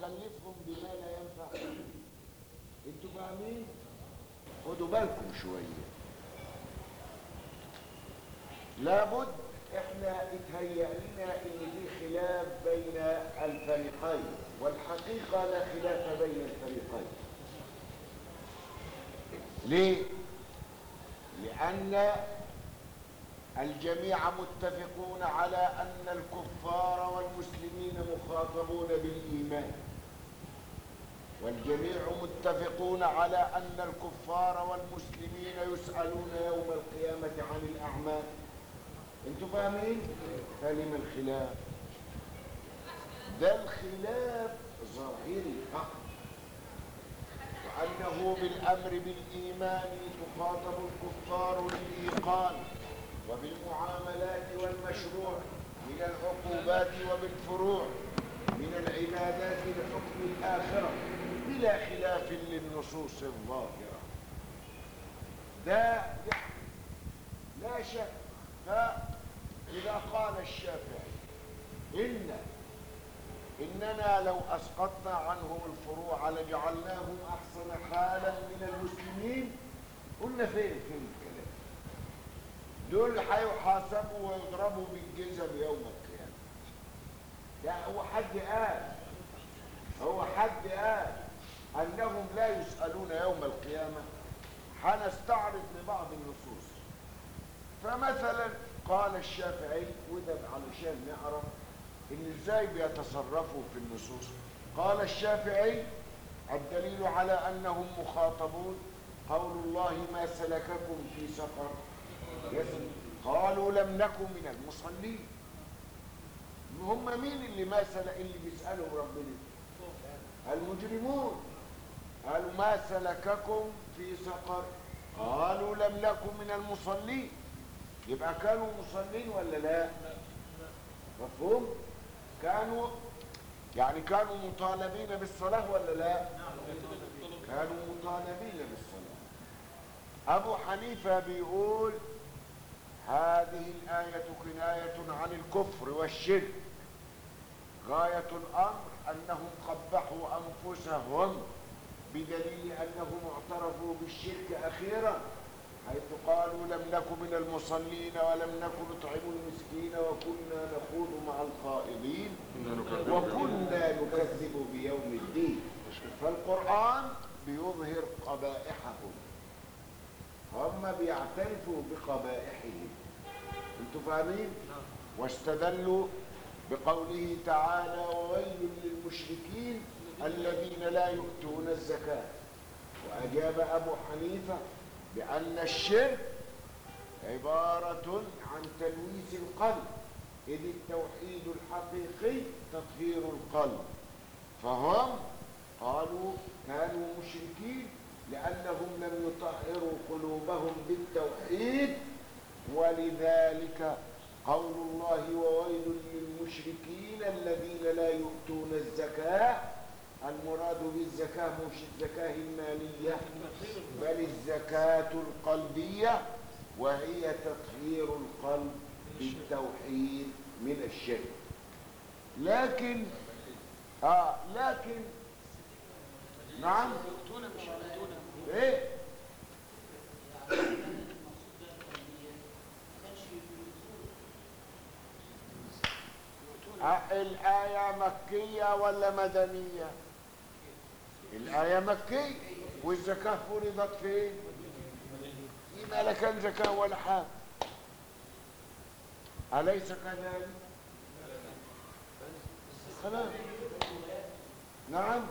نكلفهم بما لا ينفع انتوا فاهمين خدوا بالكم شويه لابد احنا اتهيأ لنا ان في خلاف بين الفريقين والحقيقه لا خلاف بين الفريقين ليه لان الجميع متفقون على ان الكفار والمسلمين مخاطبون بالايمان والجميع متفقون على ان الكفار والمسلمين يسالون يوم القيامه عن الاعمال انتوا فاهمين فلم الخلاف ده الخلاف ظاهري فقط وانه بالامر بالايمان تخاطب الكفار للايقان وبالمعاملات والمشروع من العقوبات وبالفروع من العبادات لحكم الآخرة بلا خلاف للنصوص الظاهرة ده يعني لا شك فإذا قال الشافعي إن إننا لو أسقطنا عنهم الفروع لجعلناهم أحسن حالا من المسلمين قلنا فين فين الكلام دول هيحاسبوا ويضربوا بالجزم يوم القيامة لا هو حد قال هو حد قال أنهم لا يسألون يوم القيامة هنستعرض لبعض النصوص فمثلا قال الشافعي وده علشان نعرف ان ازاي بيتصرفوا في النصوص قال الشافعي الدليل على انهم مخاطبون قول الله ما سلككم في سقر يسأل قالوا لم نكن من المصلين هم مين اللي ما سلك اللي بيسالوا ربنا المجرمون قالوا ما سلككم في سقر قالوا لم نكن من المصلين يبقى كانوا مصلين ولا لا مفهوم كانوا يعني كانوا مطالبين بالصلاة ولا لا كانوا مطالبين بالصلاة أبو حنيفة بيقول هذه الآية كناية عن الكفر والشرك غاية الأمر أنهم قبحوا أنفسهم بدليل أنهم اعترفوا بالشرك أخيرا حيث قالوا لم نكن من المصلين ولم نكن نطعم المسكين وكنا نخوض مع الخائضين وكنا نكذب بيوم الدين فالقرآن بيظهر قبائحهم هم بيعترفوا بقبائحهم انتوا فاهمين واستدلوا بقوله تعالى وويل للمشركين الذين لا يؤتون الزكاة وأجاب أبو حنيفة بأن الشرك عبارة عن تلويث القلب إذ التوحيد الحقيقي تطهير القلب فهم قالوا كانوا مشركين لأنهم لم يطهروا قلوبهم بالتوحيد ولذلك قول الله وويل للمشركين الذين لا يؤتون الزكاة المراد بالزكاة مش الزكاة المالية بل الزكاة القلبية وهي تطهير القلب بالتوحيد من الشرك لكن آه لكن نعم ايه آه الآية مكية ولا مدنية الآية مكية والزكاة فرضت فين يبقى لا كان زكاة ولا حاجة أليس كذلك خلاص نعم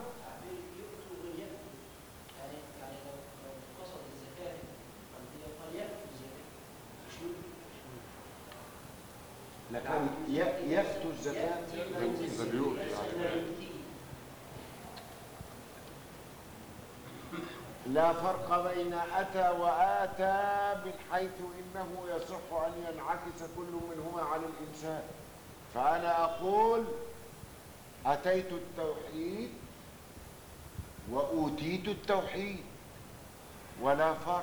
لكن يفتوا الزكاة الزبيوت يعني لا فرق بين أتى وآتى من حيث إنه يصح أن ينعكس كل منهما على الإنسان فأنا أقول أتيت التوحيد وأوتيت التوحيد ولا فرق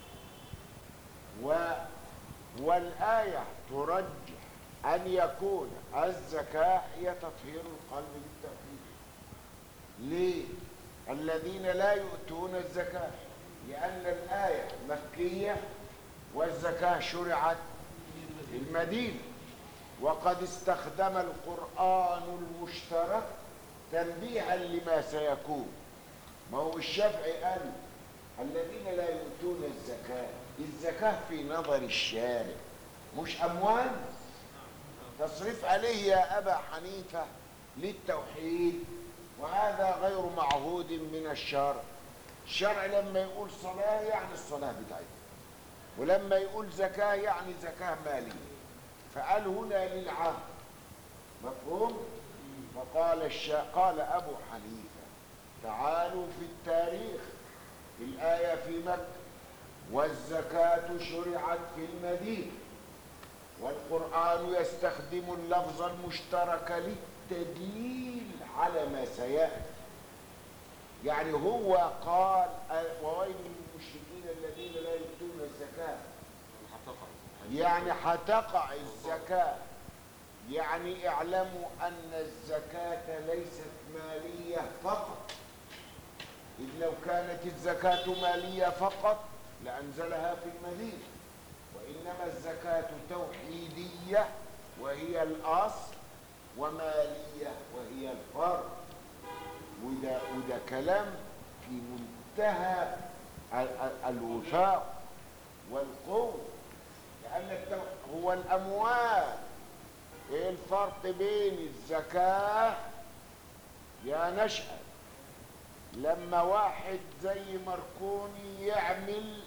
و والآية ترجح أن يكون الزكاة هي تطهير القلب بالتوحيد ليه الذين لا يؤتون الزكاة لأن الآية مكية والزكاة شرعت في المدينة وقد استخدم القرآن المشترك تنبيها لما سيكون ما هو الشافعي قال الذين لا يؤتون الزكاة الزكاة في نظر الشارع مش أموال تصريف عليه يا أبا حنيفة للتوحيد وهذا غير معهود من الشرع الشرع لما يقول صلاة يعني الصلاة بتاعتنا ولما يقول زكاة يعني زكاة مالية فقال هنا للعهد مفهوم فقال الشا... قال أبو حنيفة تعالوا في التاريخ الآية في مكة والزكاة شرعت في المدينة والقرآن يستخدم اللفظ المشترك للتدليل على ما سيأتي يعني هو قال وويل للمشركين الذين لا يؤتون الزكاة يعني هتقع الزكاة يعني اعلموا أن الزكاة ليست مالية فقط إذ لو كانت الزكاة مالية فقط لأنزلها في المدينة وإنما الزكاة توحيدية وهي الأصل ومالية وهي الفرع وده, وده كلام في منتهى الوفاق والقوة لأن التو- هو الأموال إيه الفرق بين الزكاة يا نشأة لما واحد زي مركوني يعمل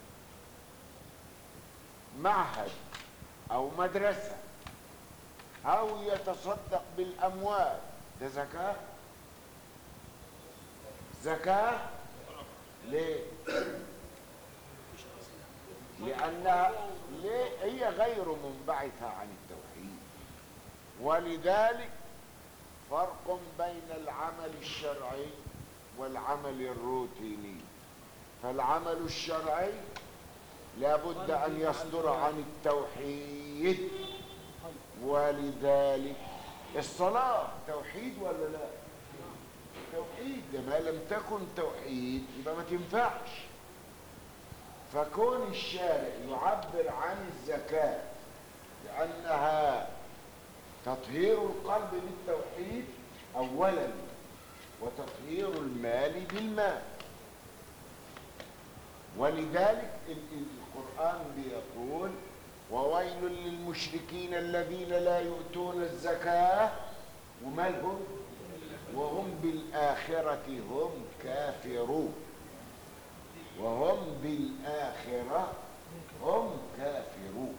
معهد أو مدرسة أو يتصدق بالأموال ده زكاة زكاة ليه لأنها ليه هي غير منبعثة عن التوحيد ولذلك فرق بين العمل الشرعي والعمل الروتيني فالعمل الشرعي لابد أن يصدر عن التوحيد ولذلك الصلاة توحيد ولا لا توحيد ده ما لم تكن توحيد يبقى ما تنفعش فكون الشارع يعبر عن الزكاة لأنها تطهير القلب بالتوحيد أولا وتطهير المال بالمال ولذلك ال- القرآن بيقول وويل للمشركين الذين لا يؤتون الزكاة ومالهم وهم بالآخرة هم كافرون وهم بالآخرة هم كافرون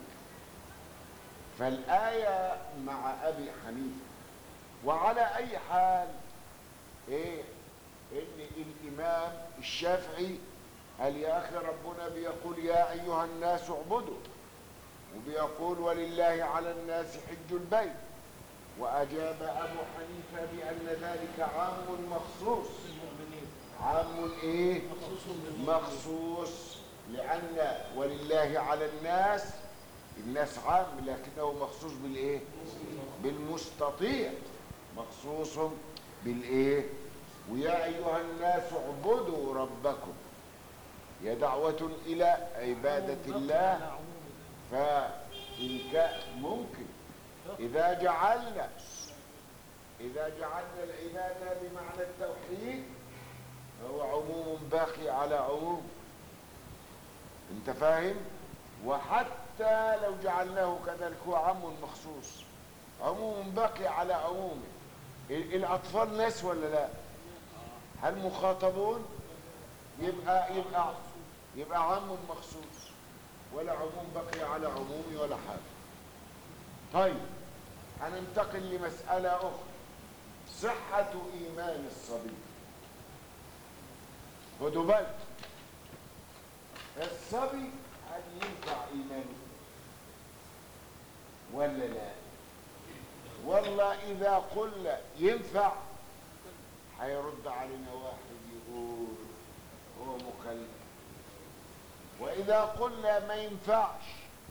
فالآية مع أبي حنيفة وعلى أي حال إيه إن الإمام الشافعي قال يا أخي ربنا بيقول يا أيها الناس اعبدوا وبيقول ولله على الناس حج البيت وأجاب أبو حنيفة بأن ذلك عام مخصوص عام إيه مخصوص لأن ولله على الناس الناس عام لكنه مخصوص بالإيه بالمستطيع مخصوص بالإيه ويا أيها الناس اعبدوا ربكم هي دعوة إلى عبادة الله فإن كان ممكن إذا جعلنا إذا جعلنا العبادة بمعنى التوحيد فهو عموم باقي على عموم انت فاهم وحتى لو جعلناه كذلك هو عام مخصوص عموم باقي على عموم ال- الأطفال ناس ولا لا هل مخاطبون يبقى يبقى يبقى عام مخصوص ولا عموم بقي على عمومي ولا حاجه طيب هننتقل لمسألة أخرى صحة إيمان الصبي خدوا بالك الصبي هل ينفع إيمانه ولا لا والله إذا قلنا ينفع هيرد علينا واحد يقول هو مكلف وإذا قلنا ما ينفعش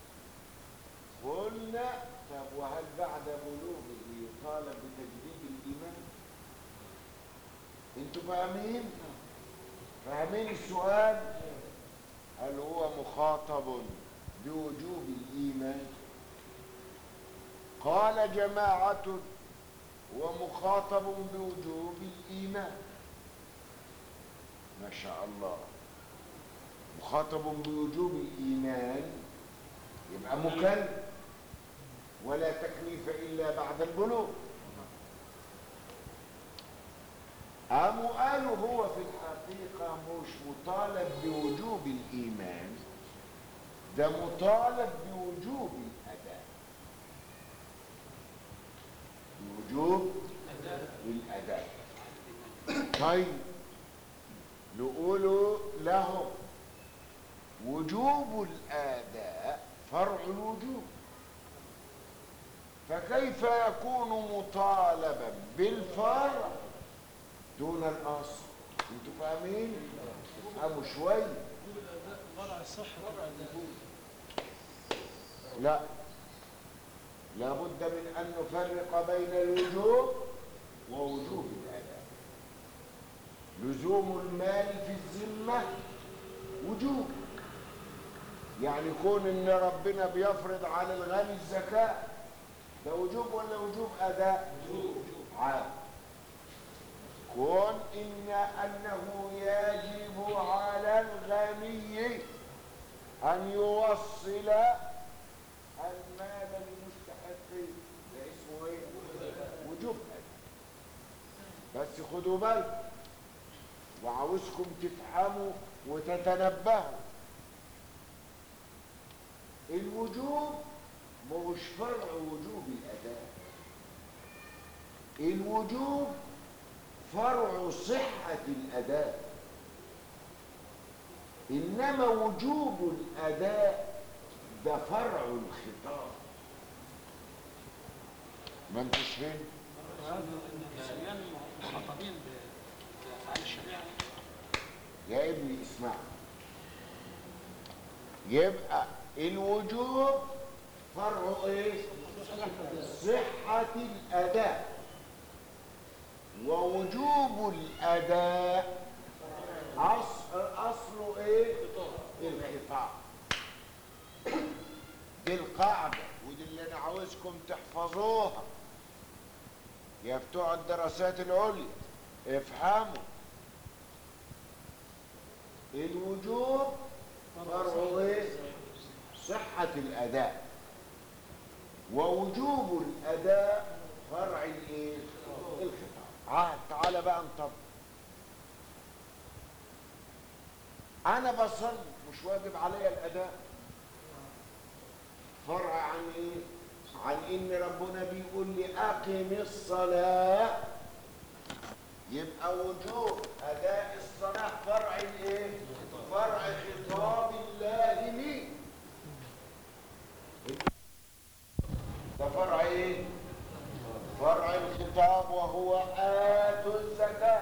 قلنا طب وهل بعد بلوغه يطالب بتجديد الإيمان انتوا فاهمين فاهمين السؤال هل هو مخاطب بوجوب الايمان قال جماعه هو مخاطب بوجوب الايمان ما شاء الله مخاطب بوجوب الايمان يبقى مكلف ولا تكليف الا بعد البلوغ أم قالوا هو في الحقيقة مش مطالب بوجوب الإيمان ده مطالب بوجوب الأداء بوجوب الأداء طيب نقول له وجوب الأداء فرع الوجوب فكيف يكون مطالبا بالفرع دون الاصل انتوا فاهمين افهموا شويه فرع الصحة فرع الوجود لا لابد من ان نفرق بين الوجوب ووجوب الاداء لزوم المال في الذمه وجوب يعني كون ان ربنا بيفرض على الغني الزكاه ده وجوب ولا وجوب اداء وجوب عام كون إن أنه يجب على الغني أن يوصل المال لمستحقه ده اسمه ايه؟ وجوب بس خدوا بالكم وعاوزكم تفهموا وتتنبهوا الوجوب مش فرع وجوب الأداء الوجوب فرع صحة الأداء إنما وجوب الأداء ده فرع الخطاب ما انتش فين الإنسان مخاطبين بأفعال الشريعة يا ابني اسمع يبقى الوجوب فرع ايه صحة الأداء ووجوب الأداء أصل أصله إيه؟ الخطاب دي القاعدة ودي اللي أنا عاوزكم تحفظوها يا بتوع الدراسات العليا افهموا الوجوب فرع إيه؟ صحة الأداء ووجوب الأداء فرع الإيه؟ الخطاب عاد تعالى بقى انطبق انا بصلي مش واجب عليا الاداء فرع عن ايه عن ان ربنا بيقول لي اقم الصلاه يبقى وجوب اداء الصلاه فرع الايه فرع خطاب الله لي ده فرع ايه فرع الخطاب وهو آتوا الزكاة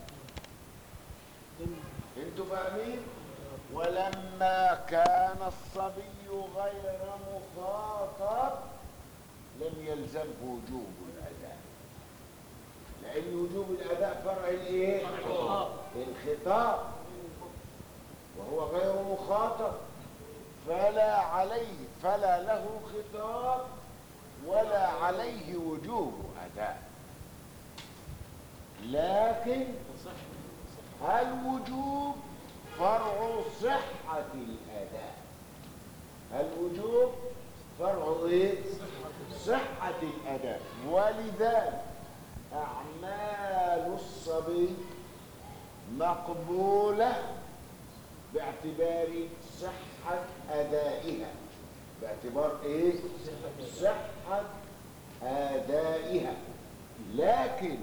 انتوا فاهمين ولما كان الصبي غير مخاطب لم يلزمه وجوب الأداء لأن وجوب الأداء فرع الايه الخطاب وهو غير مخاطب فلا عليه فلا له خطاب ولا عليه وجوب أداء لكن الوجوب فرع صحة الأداء الوجوب فرع إيه؟ صحة الأداء ولذلك أعمال الصبي مقبولة باعتبار صحة أدائها باعتبار ايه صحة ادائها لكن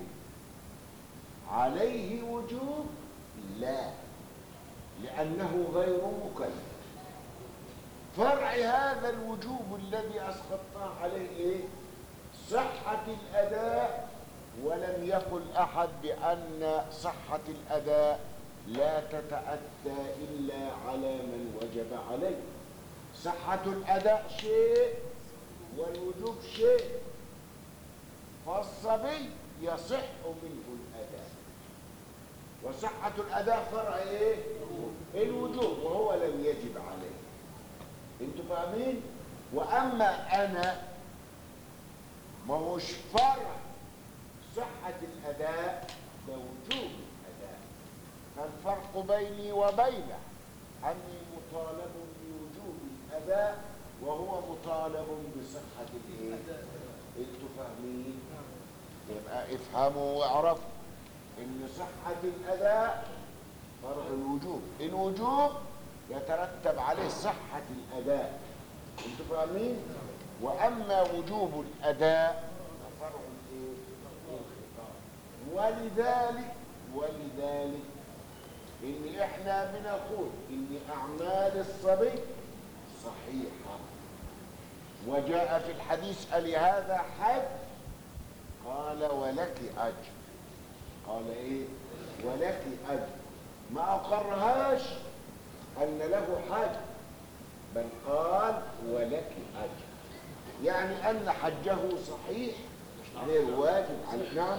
عليه وجوب لا لانه غير مكلف فرع هذا الوجوب الذي اسقطناه عليه ايه صحة الاداء ولم يقل احد بان صحة الاداء لا تتأتى الا على من وجب عليه صحة الأداء شيء والوجوب شيء فالصبي يصح منه الأداء وصحة الأداء فرع إيه؟ الوجوب وهو لم يجب عليه انتوا فاهمين؟ وأما أنا ما هوش فرع صحة الأداء ده وجوب الأداء فالفرق بيني وبينه أني مطالب بوجوب الأداء وهو مطالب بصحة الإيه؟ انتوا فاهمين؟ يبقى افهموا واعرفوا ان صحة الأداء فرع الوجوب الوجوب يترتب عليه صحة الأداء انتوا فاهمين؟ وأما وجوب الأداء ففرع الايه؟ الخطاب ولذلك ولذلك ان احنا بنقول ان اعمال الصبي صحيحة وجاء في الحديث ألهذا حج قال ولك أجر قال إيه ولك أجر ما أقرهاش أن له حج بل قال ولك أجر يعني أن حجه صحيح غير واجب على نعم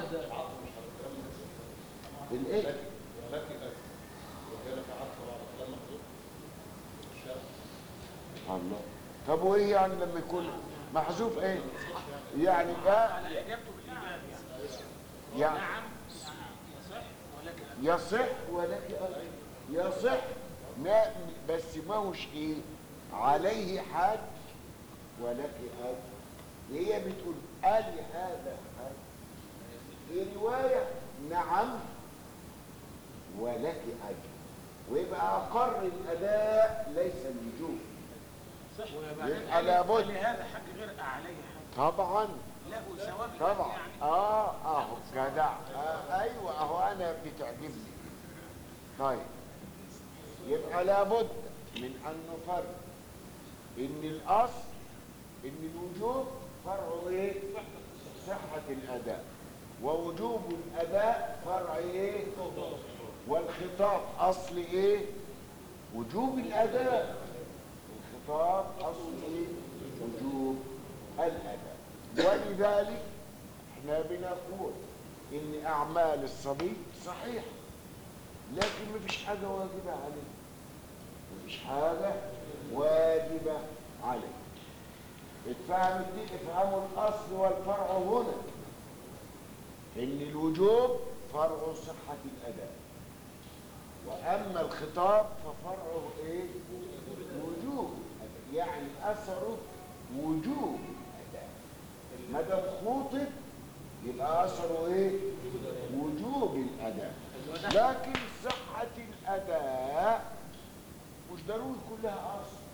الإيه الله طب وايه يعني لما يكون محذوف ايه يعني بقى على اجابته بالايجاب يعني يعني نعم يعني يصح ولك يصح ولك أجر يصح ما بس ما هوش ايه عليه حج ولك اجر هي بتقول قال هذا حج في روايه نعم ولك اجر ويبقى اقر الاداء ليس الوجوب صح يبقى لابد. لهذا حق غير عليه حق طبعا له ثواب طبعا يعني اه اهو جدع آه ايوه اهو انا بتعجبني طيب يبقى لابد من ان نفرق ان الاصل ان الوجوب فرع ايه صحة الاداء ووجوب الاداء فرع ايه والخطاب اصل ايه وجوب الاداء الخطاب اصل ايه وجوب الاداء ولذلك احنا بنقول ان اعمال الصبي صحيحه لكن مفيش حاجه واجبه عليه مفيش حاجه واجبه عليه اتفهمت دي افهموا الاصل والفرع هنا ان الوجوب فرع صحه الاداء واما الخطاب ففرعه ايه وجوب يعني اثره وجوب الاداء ما دام خوطب يبقى اثره ايه وجوب الاداء لكن صحه الاداء مش ضروري كلها اصل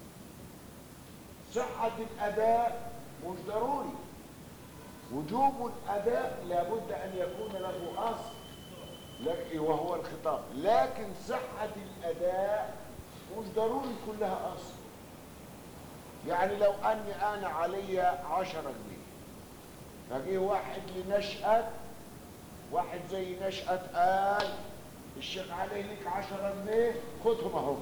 صحه الاداء مش ضروري وجوب الاداء لابد ان يكون له اصل لكن وهو الخطاب لكن صحه الاداء مش ضروري كلها اصل يعني لو اني انا علي عشرة جنيه فجه واحد لنشأة واحد زي نشأة قال الشيخ علي لك عشرة جنيه خدهم اهو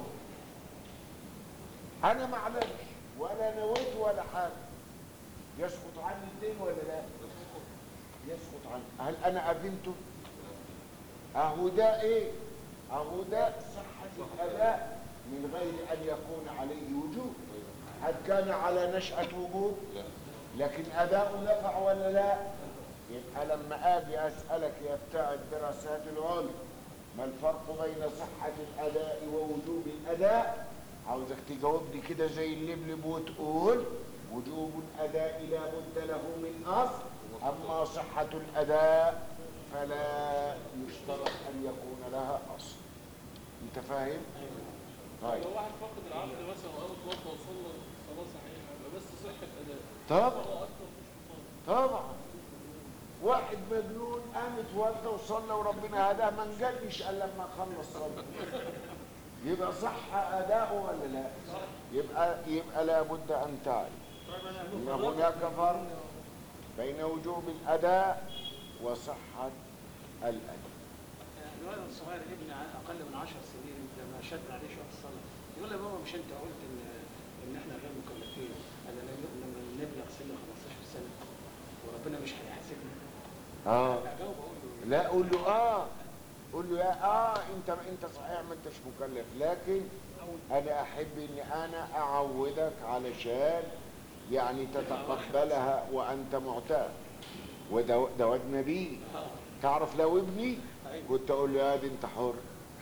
انا ما اعلمش ولا نويت ولا حاجه يسقط عني الدين ولا لا يسقط عني هل انا اذنته اهو ده ايه اهو ده صحه الاداء من غير ان يكون عليه وجوب هل كان على نشأة وجوب لكن أداء نفع ولا لا يبقى لما أجي أسألك يا بتاع الدراسات العليا ما الفرق بين صحة الأداء ووجوب الأداء عاوزك تجاوبني كده زي اللبلب وتقول وجوب الأداء لا بد له من أصل أما صحة الأداء فلا يشترط أن يكون لها أصل أنت فاهم؟ طيب لو واحد فقد العقل مثلا وقام اتوضى وصلى صلاه صحيحه يبقى بس صحه اداء طبعا هو اصلا مش مصاب طبعا واحد مجنون قام اتوضى وصلى وربنا هداه ما انجلش الا لما خلص صلاه يبقى صح اداؤه ولا لا يبقى يبقى لابد ان تعرف ان هناك فرق بين وجوب الاداء وصحه الاداء الولد الصغير ابن اقل من 10 سنين لما شد عليه شويه الصلاه يقول له يا بابا مش انت قلت ان ان احنا غير مكلفين انا لما نبلغ سن 15 سنه وربنا مش هيحاسبنا اه اجاوب اقول له لا قول له اه قول له يا اه انت انت صحيح ما انتش مكلف لكن انا احب ان انا اعودك علشان يعني تتقبلها وانت معتاد وده ده وجنا بيه تعرف لو ابني كنت اقول له يا دي انت حر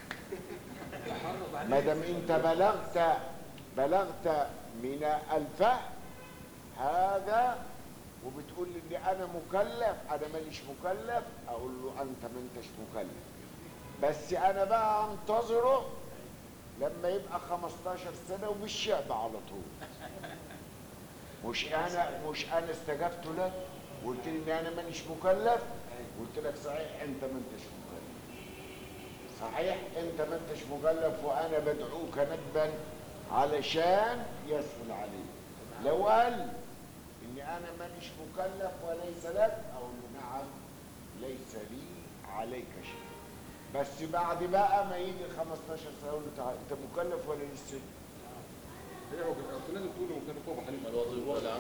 ما دام انت بلغت بلغت من الفهم هذا وبتقول لي ان انا مكلف انا ماليش مكلف اقول له انت ما انتش مكلف بس انا بقى انتظره لما يبقى 15 سنه وبالشعب على طول مش انا مش انا استجبت لك وقلت لي ان انا مانيش مكلف قلت لك صحيح انت ما انتش مكلف صحيح انت ما انتش مكلف وانا بدعوك ندبا علشان يسهل عليك لو قال اني انا مانيش مكلف وليس لك اقول له نعم ليس لي عليك شيء بس بعد بقى ما يجي 15 سنه اقول له تعالى انت مكلف ولا لسه هي هو كان لازم تقولوا كان فوق حنيفه الوظيفه ولا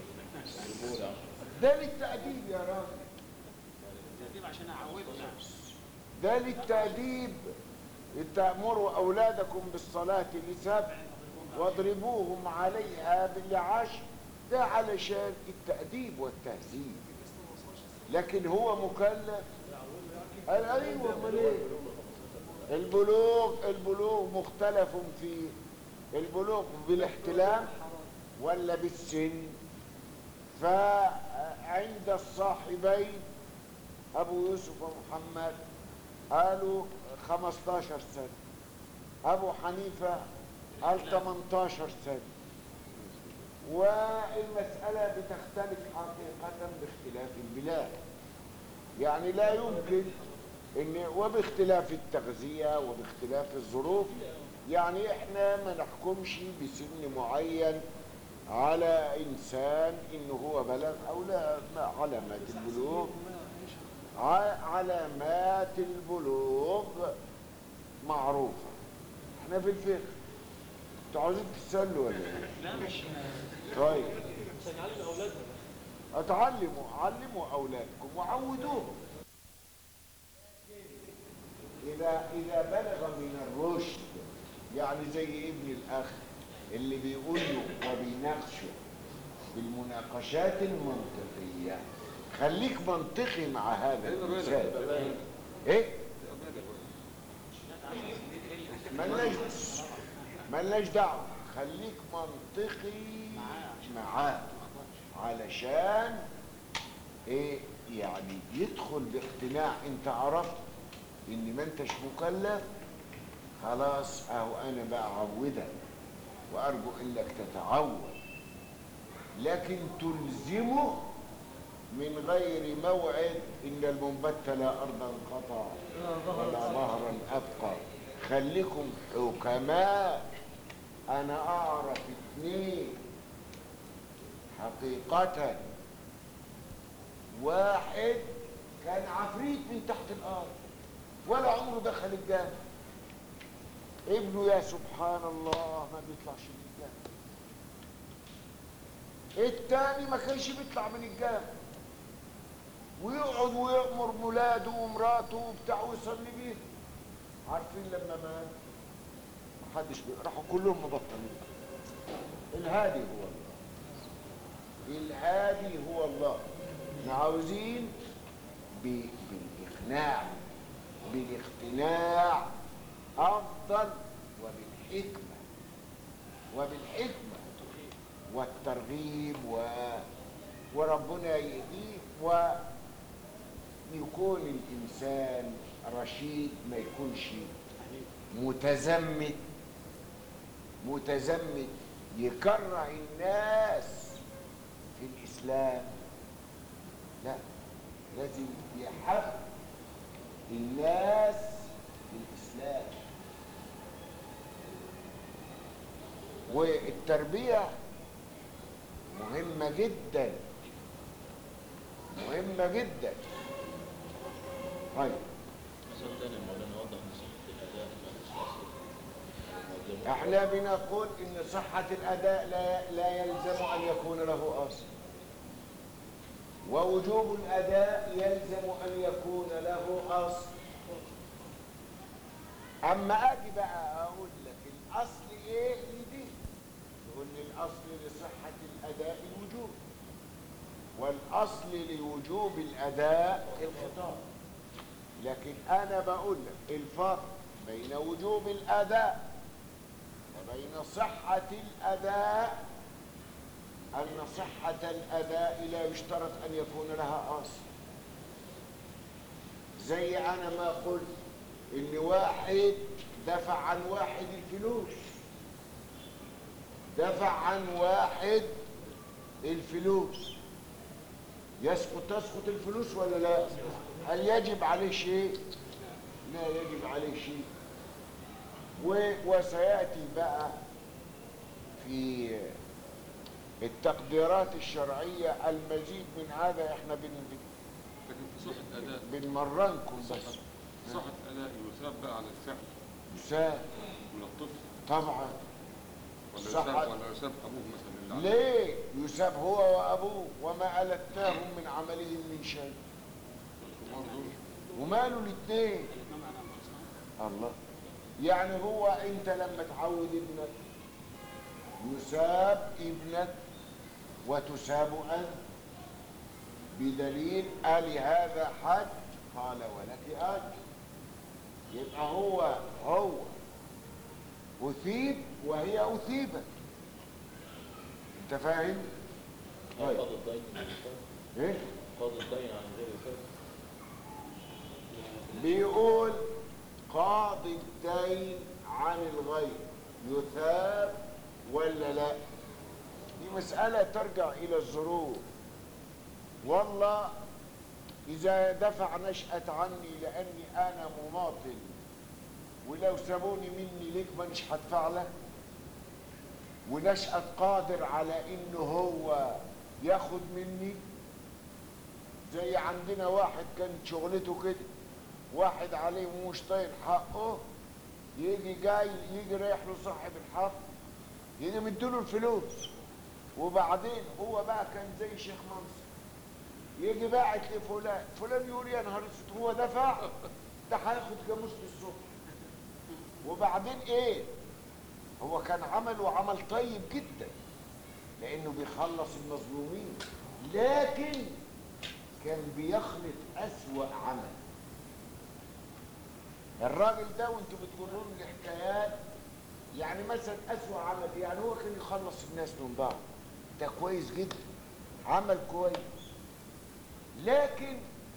ده للتأديب يا راجل تقديم عشان اعودنا ده للتأديب تأمروا أولادكم بالصلاة لسبع واضربوهم عليها بالعشر ده علشان التأديب والتهذيب لكن هو مكلف قال أيوة أمال إيه البلوغ البلوغ مختلف فيه البلوغ بالاحتلام ولا بالسن فعند الصاحبين أبو يوسف ومحمد قالوا 15 سنة أبو حنيفة قال 18 سنة والمسألة بتختلف حقيقة باختلاف البلاد يعني لا يمكن ان وباختلاف التغذية وباختلاف الظروف يعني احنا ما نحكمش بسن معين على انسان ان هو بلغ او لا ما علامات البلوغ ع- علامات البلوغ معروفة احنا في الفقه انتوا عاوزين تتسلوا ولا ايه؟ لا مش طيب عشان نعلم اولادنا اتعلموا علموا اولادكم وعودوهم اذا اذا بلغ من الرشد يعني زي ابن الاخ اللي بيقول له وبيناقشه بالمناقشات المنطقيه خليك منطقي مع هذا الانسان ايه ملناش ملناش دعوه خليك منطقي معاه علشان ايه يعني يدخل باقتناع انت عرفت ان ما انتش مكلف خلاص اهو انا بقى اعودك وارجو انك تتعود لكن تلزمه من غير موعد ان المنبت لا ارضا قطع ولا ظهرا ابقى خليكم حكماء انا اعرف اتنين حقيقة واحد كان عفريت من تحت الارض ولا عمره دخل الجامع ابنه يا سبحان الله ما بيطلعش من الجامع التاني ما كانش بيطلع من الجامع ويقعد ويأمر ولاده ومراته وبتاع ويصلي بيه عارفين لما مات محدش بي- راحوا كلهم مبطلين الهادي هو الله الهادي هو الله احنا عاوزين ب- بالاقناع بالاقتناع افضل وبالحكمه وبالحكمه والترغيب و... وربنا يهديه ويكون الانسان رشيد ما يكونش متزمت متزمت يكره الناس في الاسلام لا لازم يحب الناس في الاسلام والتربيه مهمه جدا مهمه جدا طيب مثال تاني مولانا وضح ان صحة الأداء ما مش أصل احنا بنقول ان صحة الاداء لا, لا يلزم ان يكون له اصل ووجوب الاداء يلزم ان يكون له اصل اما اجي بقى اقول لك الاصل ايه لدي يقول لي الاصل لصحه الاداء الوجوب والاصل لوجوب الاداء الخطاب لكن انا بقول لك الفرق بين وجوب الاداء وبين صحه الاداء ان صحه الاداء لا يشترط ان يكون لها اصل زي انا ما قلت ان واحد دفع عن واحد الفلوس دفع عن واحد الفلوس يسقط تسقط الفلوس ولا لا هل يجب عليه شيء لا يجب عليه شيء و- وسياتي بقى في التقديرات الشرعيه المزيد من هذا احنا بن لكن في صحة أداء بنمرنكم بس صحة أداء يثاب بقى على الفعل يساب من الطفل طبعا ولا صحة. يثاب ولا يثاب أبوه مثلا اللي عليه. ليه يساب هو وابوه وما التناهم من عملهم من شيء الكبار دول وماله الاثنين الله يعني هو انت لما تعود ابنك يساب ابنك وتساب انت بدليل آل هذا حج قال ولك اجر يبقى هو هو اثيب وهي اثيبت انت فاهم طيب. قاضي الدين عن الفرد ايه قاضي الدين عن غير الفرد بيقول قاضي الدين عن الغير يثاب ولا لا دي مسألة ترجع إلى الظروف والله إذا دفع نشأة عني لأني أنا مماطل ولو سابوني مني ليك مانيش هدفع لك ونشأة قادر على إنه هو ياخد مني زي عندنا واحد كانت شغلته كده واحد عليه مش طايق حقه يجي جاي يجي رايح له صاحب الحق يجي مديله الفلوس وبعدين هو بقى كان زي شيخ منصر يجي باعت لفلان فلان يقول يا نهار اسود هو دفع ده هياخد جاموس الصبح وبعدين ايه هو كان عمله عمل طيب جدا لانه بيخلص المظلومين لكن كان بيخلط اسوأ عمل الراجل ده وانتوا بتقولوا لي حكايات يعني مثلا اسوأ عمل يعني هو كان يخلص الناس من بعض ده كويس جدا عمل كويس لكن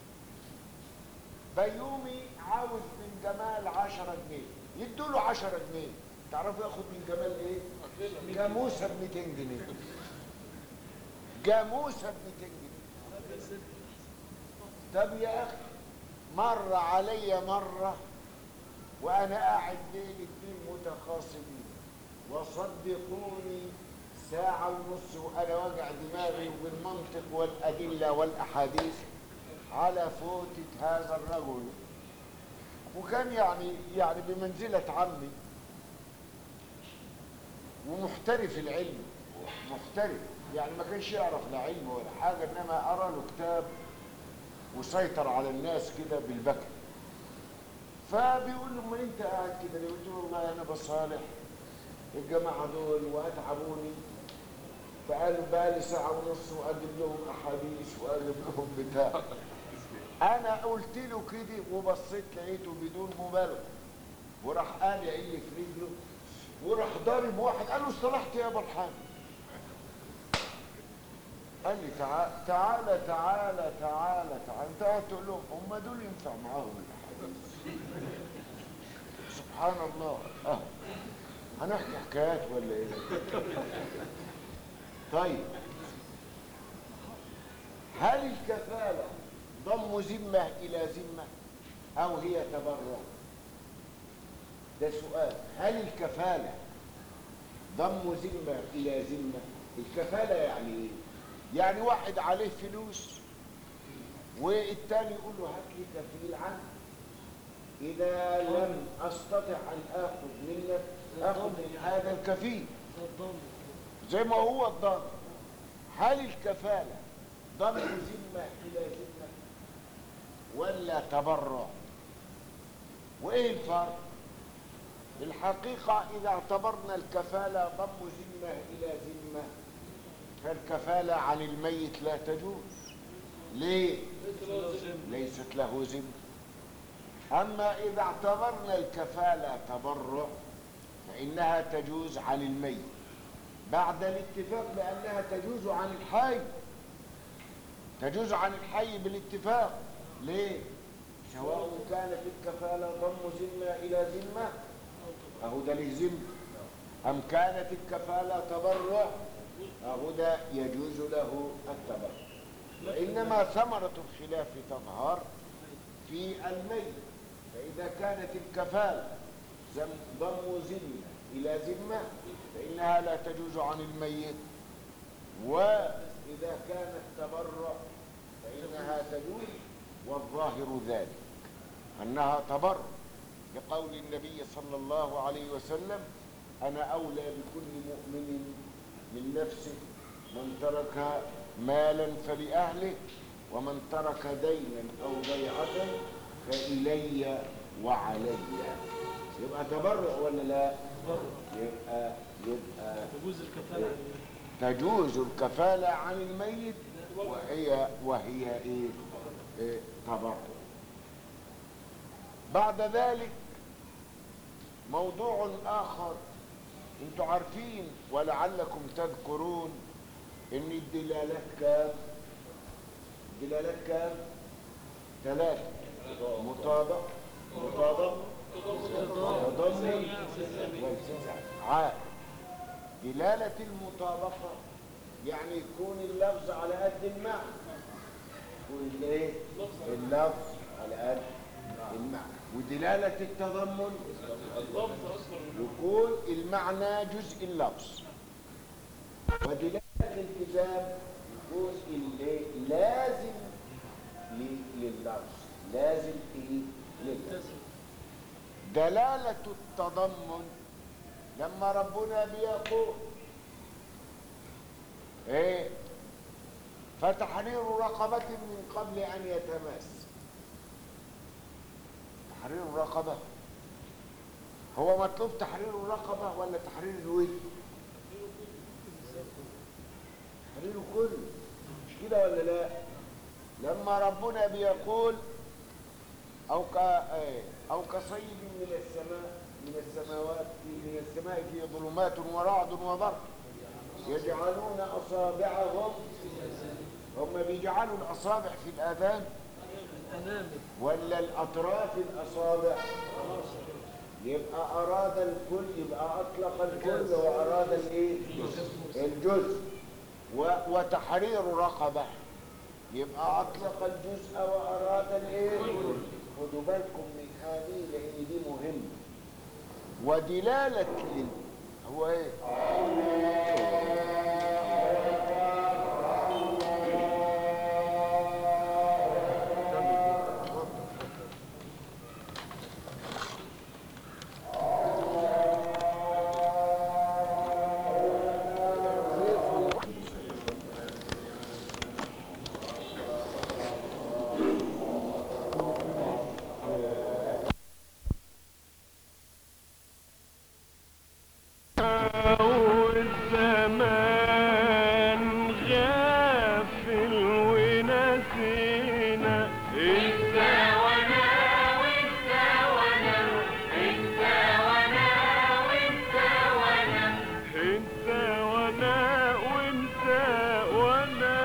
بيومي عاوز من جمال عشرة جنيه يدوا له 10 جنيه تعرفوا ياخد من جمال ايه؟ جاموسه ب 200 جنيه جاموسه ب 200 جنيه طب يا اخي مر علي مره وانا قاعد بين اتنين متخاصمين وصدقوني ساعة ونص وانا واجع دماغي بالمنطق والادلة والاحاديث على فوتة هذا الرجل وكان يعني يعني بمنزلة عمي ومحترف العلم محترف يعني ما كانش يعرف لا علم ولا حاجة انما ارى له كتاب وسيطر على الناس كده بالبكر فبيقول له ما انت قاعد كده ليه؟ قلت له والله انا بصالح الجماعه دول واتعبوني فقالوا بقالي ساعه ونص واجيب لهم احاديث واجيب لهم بتاع انا قلت له كده وبصيت لقيته بدون مبالغه وراح قال يا اللي في رجله وراح ضارب واحد قال له اصطلحت يا برحان قال لي تعالى تعالى تعالى تعالى تعالى انت قاعد تقول لهم هم دول ينفع معاهم الاحاديث سبحان الله اه هنحكي حكايات ولا ايه طيب هل الكفاله ضم ذمه الى ذمه او هي تبرع ده سؤال هل الكفاله ضم ذمه الى ذمه الكفاله يعني ايه يعني واحد عليه فلوس والتاني يقول له هات لي كفيل عنه إذا لم أستطع أن آخذ منك آخذ من هذا الكفيل زي ما هو الضامن هل الكفالة ضم ذمة إلى ذمة ولا تبرع وإيه الفرق الحقيقة إذا اعتبرنا الكفالة ضم ذمة إلى ذمة فالكفالة عن الميت لا تجوز ليه؟ ليست له ذمة أما إذا اعتبرنا الكفالة تبرع فإنها تجوز عن الميت بعد الاتفاق بأنها تجوز عن الحي تجوز عن الحي بالاتفاق ليه؟ سواء كانت الكفالة ضم ذمة إلى ذمة أهو ده له ذمة أم كانت الكفالة تبرع أهو ده يجوز له التبرع وإنما ثمرة الخلاف تظهر في الميت فإذا كانت الكفالة زم- ضم ذمة إلى ذمة فإنها لا تجوز عن الميت وإذا كانت تبرع فإنها تجوز والظاهر ذلك أنها تبرع لقول النبي صلى الله عليه وسلم أنا أولى بكل مؤمن من نفسه من ترك مالا فلأهله ومن ترك دينا أو بيعة فإلي وعلي يبقى تبرع ولا لا يبقى يبقى تجوز الكفالة تجوز الكفالة عن الميت وهي وهي ايه, إيه تبرع بعد ذلك موضوع آخر انتوا عارفين ولعلكم تذكرون ان الدلالات كام الدلالات كام ثلاثة مطابق مطابق تضمن والتزام عاد دلالة المطابقة يعني يكون اللفظ على قد المعنى يكون الايه اللفظ على قد المعنى ودلالة التضمن يكون المعنى جزء اللفظ ودلالة الالتزام يكون اللي لازم ل- لللفظ لازم ايه لللفظ دلالة التضمن لما ربنا بيقول ايه فتحرير رقبة من قبل ان يتماس تحرير الرقبة هو مطلوب تحرير الرقبة ولا تحرير الود تحريره كله مش كده ولا لا لما ربنا بيقول أو ك إيه؟ أو كصيب من السماء من السماوات في من السماء فيه ظلمات ورعد وبرق يجعلون أصابعهم هم بيجعلوا الأصابع في الآذان ولا الأطراف الأصابع يبقى أراد الكل يبقى أطلق الكل وأراد الإيه؟ الجزء و- وتحرير رقبة يبقى أطلق الجزء وأراد الإيه؟ خدوا بالكم من هذه لأن دي مهمة ودلالة لل... هو إيه؟ والزمان غافل ونسينا انت وانا وانت وانا انت وانا وانت وانا انت وانا وانت وانا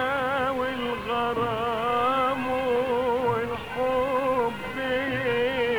والغرام والحب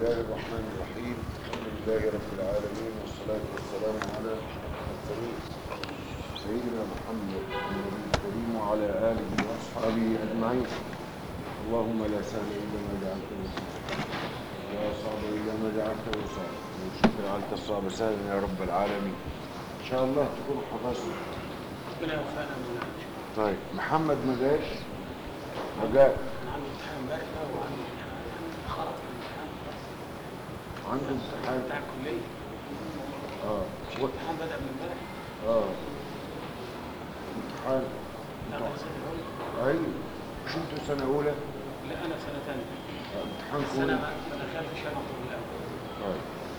الله الرحمن الرحيم الحمد لله رب العالمين والصلاة والسلام على المرسلين سيدنا محمد النبي الكريم وعلى آله وأصحابه أجمعين اللهم لا سهل إلا ما جعلته سهلا ولا صعب إلا ما جعلته صعبا وشكر جعلت الصعب سهلا يا رب العالمين إن شاء الله تكون حفظنا ربنا يوفقنا من العمل. طيب محمد ما جاش ما جاش انا عندي امتحان امبارح بقى وعندي امتحان يعني خرط في الامتحان عنده امتحان بتاع الكليه اه مش الامتحان بدا من امبارح اه امتحان لا انا سنه اولى ايوه مش انتوا سنه اولى لا انا سنه ثانيه آه، امتحان بس انا كويس انا دخلت شهاده طول الاول طيب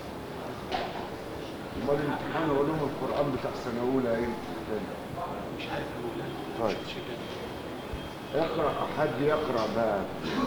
امال امتحان علوم القران بتاع سنه اولى ايه تاني مش عارف اقول طيب. مش كده اقرا حد يقرا بقى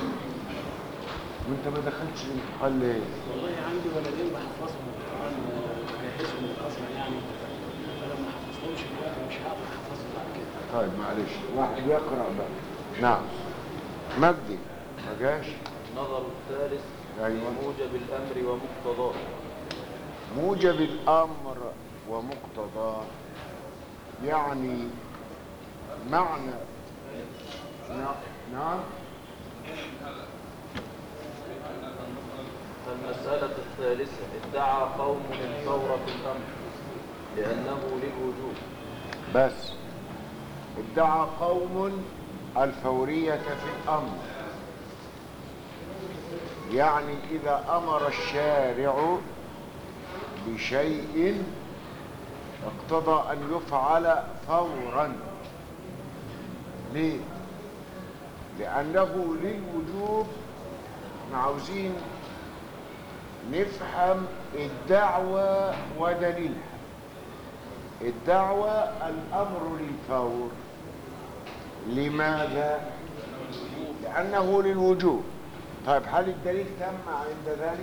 وانت ما دخلتش الامتحان ليه والله عندي ولدين بحفظهم القران وبجهزهم للازهر يعني فلما ما حفظتهمش دلوقتي مش هقدر احفظهم بعد كده طيب معلش واحد يقرا بقى نعم مجدي ما جاش النظر الثالث أيوة. موجب الأمر ومقتضاه موجب الامر ومقتضاه يعني معنى نعم نعم المسألة الثالثة ادعى قوم الفور في الأمر لأنه للوجوب بس ادعى قوم الفورية في الأمر يعني إذا أمر الشارع بشيء اقتضى أن يفعل فورا ليه؟ لأنه للوجوب احنا عاوزين نفهم الدعوة ودليلها الدعوة الأمر للفور لماذا؟ لأنه للوجوب طيب هل الدليل تم عند ذلك؟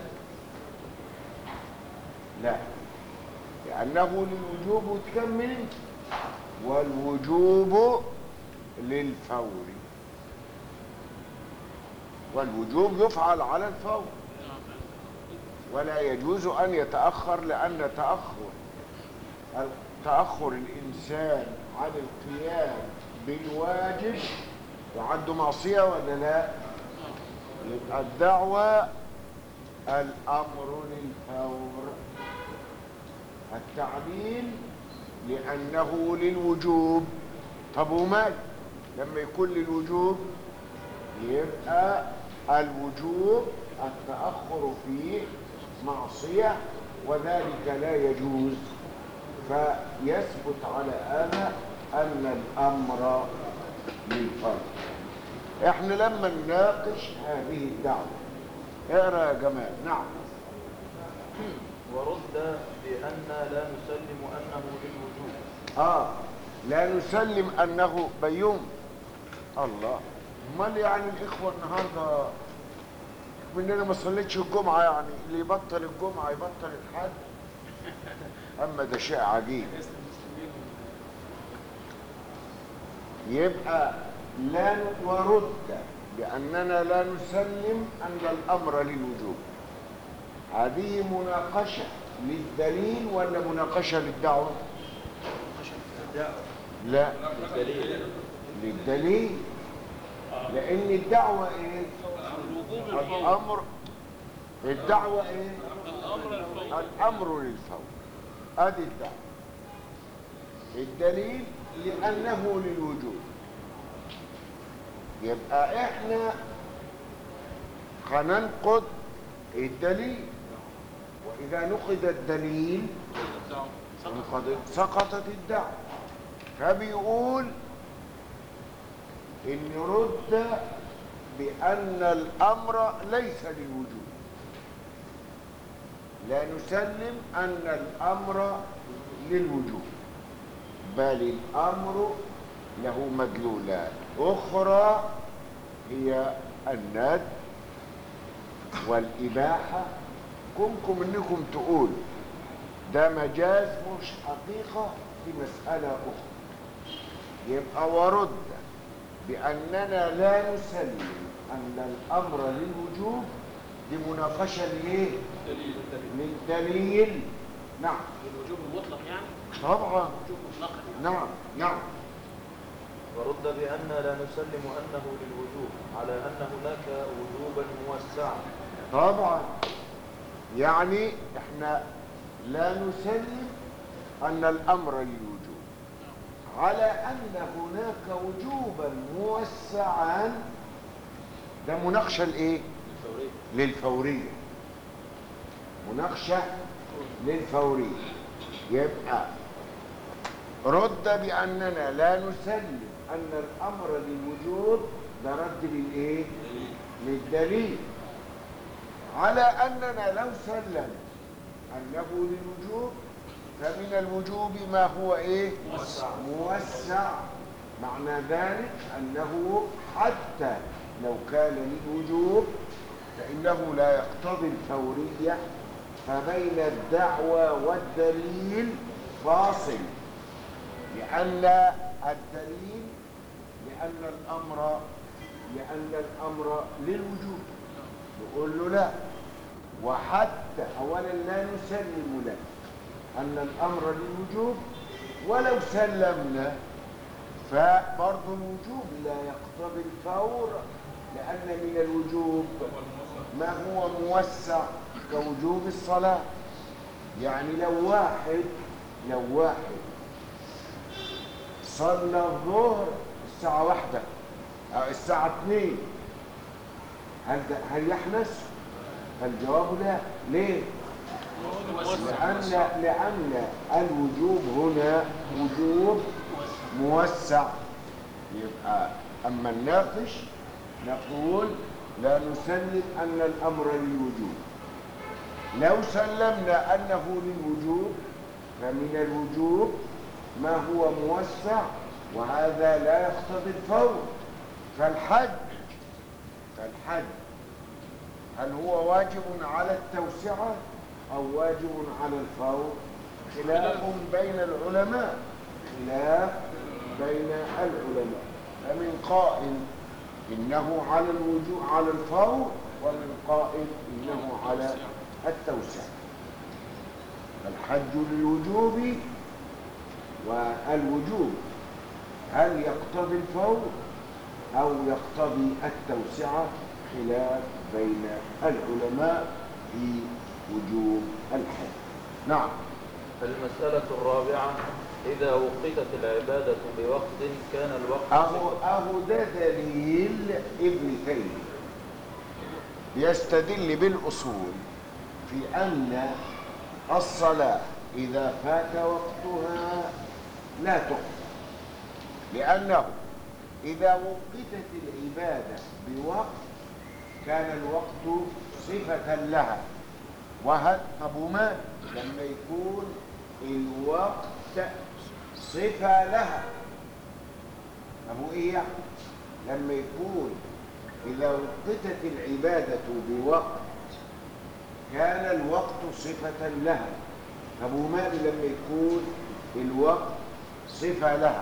لا لأنه للوجوب وتكمل والوجوب للفور والوجوب يفعل على الفور ولا يجوز أن يتأخر لأن تأخر تأخر الإنسان عن القيام بالواجب يعد معصية ولا لا؟ يبقى الدعوة الأمر للفور التعليل لأنه للوجوب طب ومال لما يكون للوجوب يبقى الوجوب التأخر فيه معصية وذلك لا يجوز فيثبت على هذا أن الأمر للفرد احنا لما نناقش هذه الدعوة اقرا يا جمال نعم ورد بأن لا نسلم أنه للوجوب اه لا نسلم انه بيوم الله امال يعني الاخوه النهارده مننا ما صليتش الجمعه يعني اللي يبطل الجمعه يبطل الحد اما ده شيء عجيب يبقى لا ن- ورد باننا لا نسلم ان الامر للوجوب هذه مناقشه للدليل ولا مناقشه للدعوه لا الدليل للدليل لان الدعوه ايه الامر الدعوه ايه الامر للفور ادي الدعوه الدليل لانه للوجوب يبقى احنا هننقض الدليل واذا نقض الدليل انقضت سقطت الدعوه فبيقول ان رد بان الامر ليس للوجوب لا نسلم ان الامر للوجوب بل الامر له مدلولات اخرى هي الند والاباحه كنكم انكم تقولوا ده مجاز مش حقيقه في مساله اخرى يبقى ورد بأننا لا نسلم أن الأمر للوجوب دي مناقشة لإيه؟ للدليل نعم الوجوب المطلق يعني طبعا وجوب مطلقا يعني نعم نعم ورد بأن لا نسلم أنه للوجوب على أن هناك وجوبا موسعا طبعا يعني احنا لا نسلم ان الامر للوجوب على ان هناك وجوبا موسعا ده مناقشه لايه الفورية للفوريه مناقشه للفوريه يبقى رد باننا لا نسلم ان الامر للوجوب ده رد للايه للدليل على اننا لو سلم انه للوجوب فمن الوجوب ما هو ايه موسع موسع معنى ذلك انه حتى لو كان للوجوب فانه لا يقتضي الفوريه فبين الدعوى والدليل فاصل لان الدليل لان الامر لان الامر للوجوب نقول له لا وحتى اولا لا نسلم له ان الامر للوجوب ولو سلمنا فبرضه الوجوب لا يقتضي الفور لان من الوجوب ما هو موسع كوجوب الصلاه يعني لو واحد لو واحد صلى الظهر الساعه واحدة أو الساعه اتنين هل ده هل يحنس الجواب لا ليه لأن لأن الوجوب هنا وجوب موسع يبقى أما الناقش نقول لا نسلم أن الأمر للوجوب لو سلمنا أنه للوجوب فمن الوجوب ما هو موسع وهذا لا يقتضي الفور فالحج فالحج هل هو واجب على التوسعة أو واجب على الفور خلاف بين العلماء خلاف بين العلماء فمن قائل إنه على الوجوب على الفور ومن قائل إنه على التوسعة فالحج للوجوب والوجوب هل يقتضي الفور أو يقتضي التوسعة خلاف بين العلماء في وجوب الحج نعم المسألة الرابعة إذا وقتت العبادة بوقت كان الوقت أهو, أهو ده دليل ابن تيمية يستدل بالأصول في أن الصلاة إذا فات وقتها لا تقضى لأنه إذا وقتت العبادة بوقت كان الوقت صفة لها وهل طب وما لما يكون الوقت صفة لها طب وإيه يعني؟ لما يكون إذا وقتت العبادة بوقت كان الوقت صفة لها طب وما لما يكون الوقت صفة لها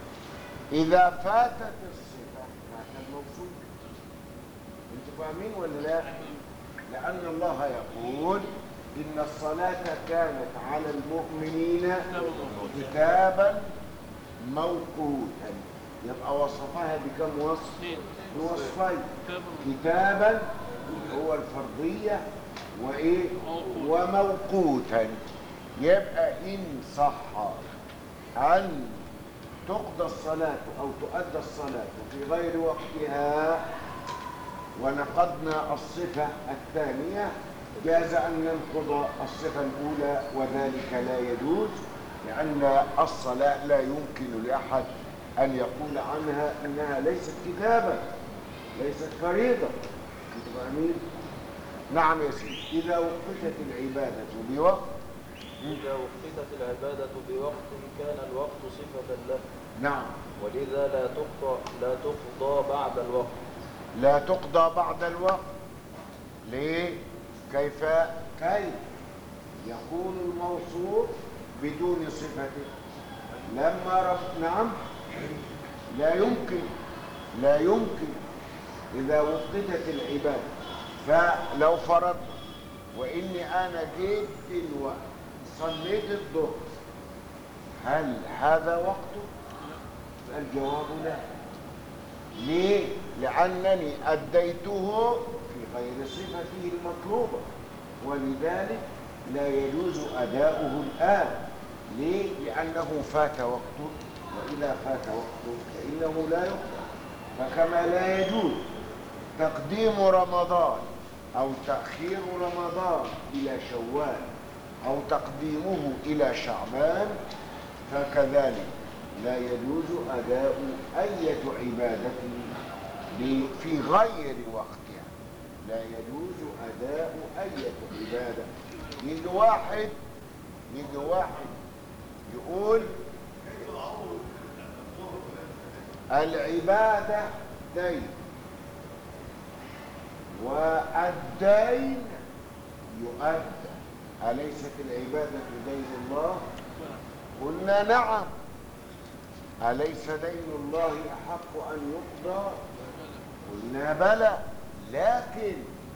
إذا فاتت الصفة فات الموصول انتوا فاهمين ولا لا؟ لأن الله يقول إن الصلاة كانت على المؤمنين كتابا موقوتا يبقى وصفها بكم وصف؟ بوصفين كتابا هو الفرضية وإيه؟ وموقوتا يبقى إن صح أن تقضى الصلاة أو تؤدى الصلاة في غير وقتها ونقضنا الصفة الثانية جاز أن ننقض الصفة الأولى وذلك لا يجوز لأن الصلاة لا يمكن لأحد أن يقول عنها أنها ليست كتابا ليست فريضة أنتوا فاهمين؟ نعم يا سيدي إذا وقفت العبادة بوقت إذا وقتت العبادة بوقت كان الوقت صفة له نعم ولذا لا تقضى لا تقضى بعد الوقت لا تقضى بعد الوقت ليه كيف كيف يكون الموصوف بدون صفته لما رب نعم لا يمكن لا يمكن إذا وقتت العبادة فلو فرضنا واني انا جيت دلوقتي صليت الظهر هل هذا وقته الجواب لا ليه لانني اديته في غير صفته المطلوبه ولذلك لا يجوز اداؤه الان ليه لانه فات وقته واذا فات وقته فانه لا يقبل فكما لا يجوز تقديم رمضان أو تأخير رمضان إلى شوال أو تقديمه إلى شعبان فكذلك لا يجوز أداء أية عبادة ل- في غير وقتها لا يجوز أداء أية عبادة يجي واحد يجي واحد يقول العبادة دين والدين يؤدى أليست العبادة دين الله قلنا نعم أليس دين الله أحق أن يقضى قلنا بلى لكن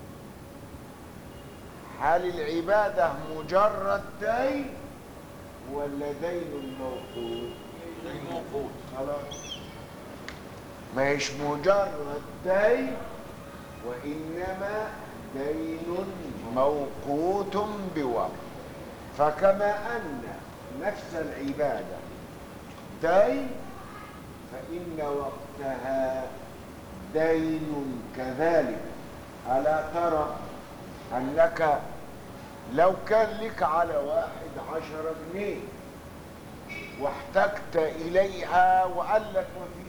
هل العبادة مجرد دين ولا دين موقوت دين موقوت خلاص ما هيش مجرد دين وإنما دين موقوت بوقت فكما أن نفس العبادة دين فإن وقتها دين كذلك ألا ترى أنك لو كان لك على واحد عشر جنيه واحتجت إليها وقال لك وفي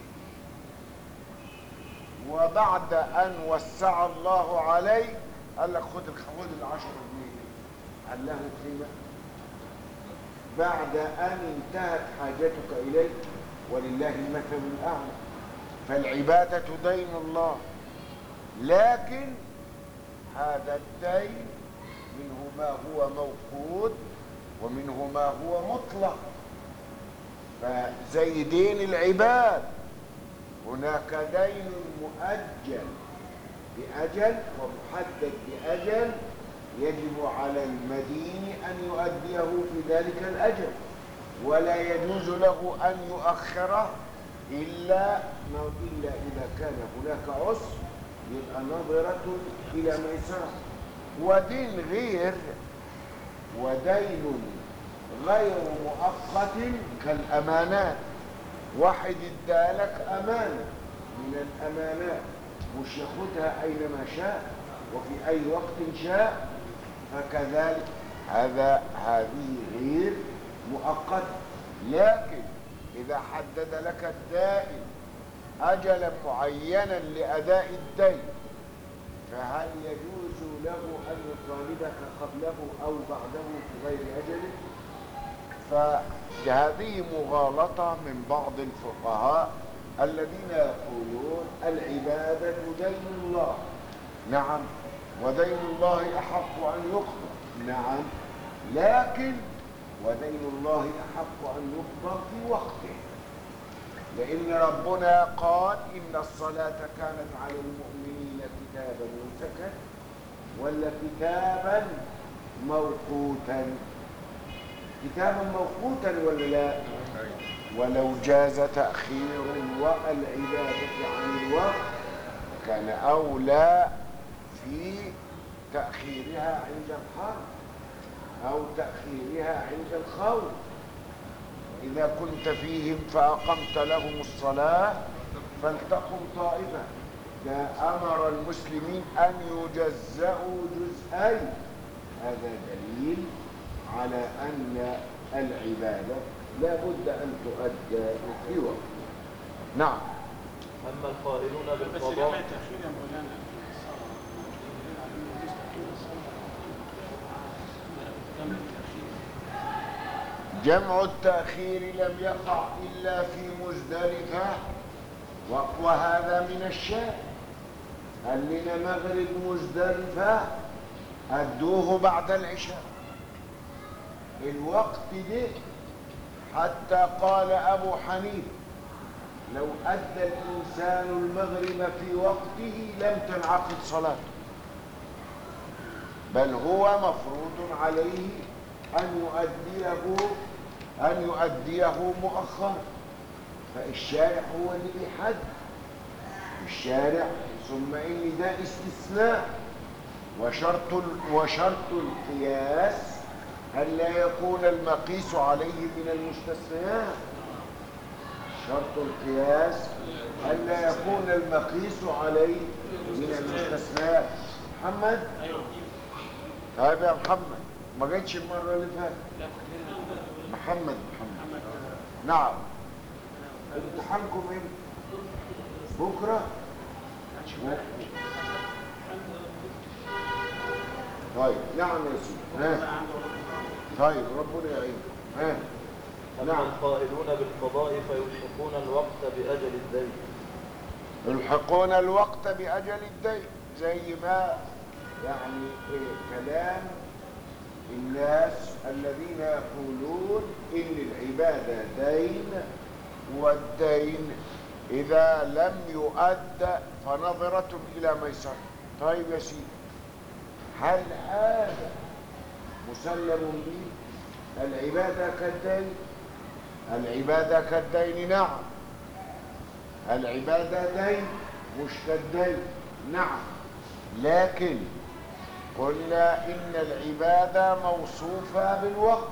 وبعد أن وسع الله عليك قال لك خد خد العشر جنيه قال له قيمة بعد أن انتهت حاجتك إليه ولله المثل الأعلى فالعبادة دين الله لكن هذا الدين منه ما هو موقوت ومنه ما هو مطلق فزي دين العباد هناك دين مؤجل بأجل ومحدد بأجل يجب على المدين أن يؤديه في ذلك الأجل ولا يجوز له أن يؤخره إلا إلا إذا كان هناك عسر يبقى نظرة إلى ميسرة ودين غير ودين غير مؤقت كالأمانات واحد ادالك أمانة من الأمانات مش ياخدها أينما شاء وفي أي وقت شاء فكذلك هذا هذه غير مؤقتة لكن إذا حدد لك الدائن أجلا معينا لأداء الدين فهل يجوز له أن يطالبك قبله أو بعده في غير أجله فهذه مغالطة من بعض الفقهاء الذين يقولون العبادة دين الله نعم ودين الله أحق أن يقضى نعم لكن ودين الله أحق أن يقضى في وقته لأن ربنا قال إن الصلاة كانت على المؤمنين كتابا موسكا ولا كتابا موقوتا كتابا موقوتا ولا لا ولو جاز تأخير العبادة عن الوقت كان أولى في تأخيرها عند الحرب أو تأخيرها عند الخوف إذا كنت فيهم فأقمت لهم الصلاة فلتقم طائفة ده أمر المسلمين أن يجزأوا جزئين هذا دليل على أن العبادة لا بد أن تؤدى في وقت نعم أما القائلون بس بالقضاء جمع التأخير يا مولانا الصلاة دليل على أنه يجوز تأخير الصلاة جمع التأخير جمع التأخير لم يقع إلا في مزدلفة و- وهذا من الشام قال لنا مغرب مزدلفة أدوه بعد العشاء الوقت ده حتى قال أبو حنيفة لو أدى الإنسان المغرب في وقته لم تنعقد صلاته بل هو مفروض عليه أن يؤديه أن يؤديه مؤخرا فالشارع هو اللي بيحدد الشارع ثم إن ده استثناء وشرط ال- وشرط القياس ألا يكون المقيس عليه من المستثنيات شرط القياس ألا يكون المقيس عليه من المستثنيات محمد طيب يا محمد ما جيتش المرة اللي فاتت لا كلنا محمد محمد محمد نعم امتحانكم امتى بكره كانش امبارح طيب نعم يا سيدي ها طيب ربنا يعين ها أما نعم. القائلون بالقضاء فيلحقون الوقت بأجل الدين يلحقون الوقت بأجل الدين زي ما يعني إيه كلام الناس الذين يقولون إن العبادة دين والدين إذا لم يؤد فنظرة إلى ميسرة طيب يا سيدي هل هذا مسلم به العبادة كالدين العبادة كالدين نعم العبادة دين مش كالدين نعم لكن قلنا إن العبادة موصوفة بالوقت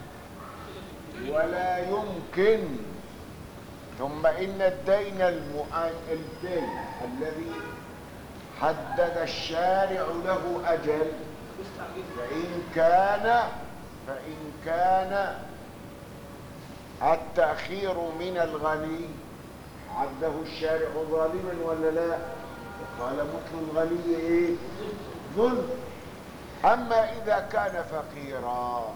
ولا يمكن ثم إن الدين المؤ... الدين الذي حدد الشارع له أجل فإن كان فإن كان التأخير من الغني عده الشارع ظالما ولا لا وقال مثل الغني ايه ظلم اما اذا كان فقيرا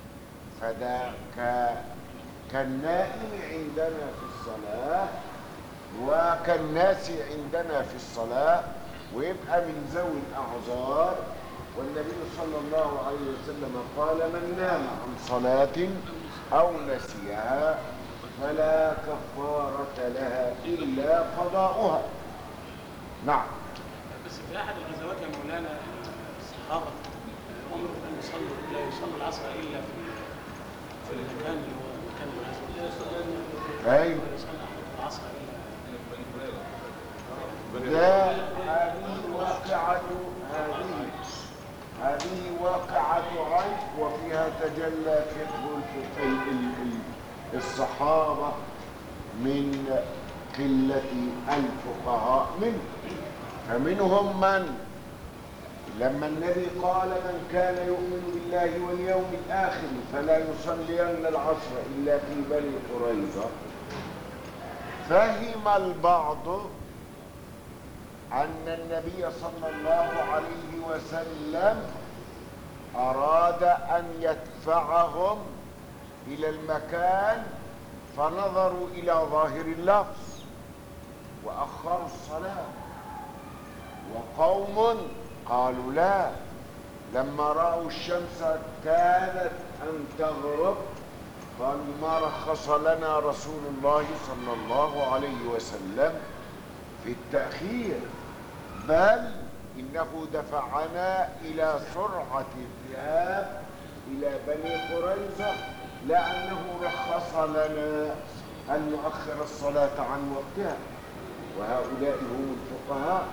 فذاك كالنائم عندنا في الصلاه وكالناس عندنا في الصلاه ويبقى من ذوي الاعذار والنبي صلى الله عليه وسلم قال من نام عن صلاه او نسيها فلا كفارة لها إلا قضاؤها نعم بس في احد الغزوات يا مولانا الصحابه امروا ان يصلوا لا يصلوا العصر الا في في المكان اللي هو مكان العصر أيوة لا يصلي احد العصر الا ده هذه واقعة هذه هذه واقعة عين وفيها تجلى فقه الفقه ال- ال- ال- الصحابة من قلة الفقهاء منه فمنهم من لما النبي قال من كان يؤمن بالله واليوم الآخر فلا يصلين العصر إلا في بني قريظة فهم البعض أن النبي صلى الله عليه وسلم أراد أن يدفعهم إلى المكان فنظروا إلى ظاهر اللفظ وأخروا الصلاة وقوم قالوا لا لما رأوا الشمس كادت أن تغرب قالوا ما رخص لنا رسول الله صلى الله عليه وسلم في التأخير بل إنه دفعنا إلى سرعة الذهاب إلى بني قريظة لأنه رخص لنا أن نؤخر الصلاة عن وقتها وهؤلاء هم الفقهاء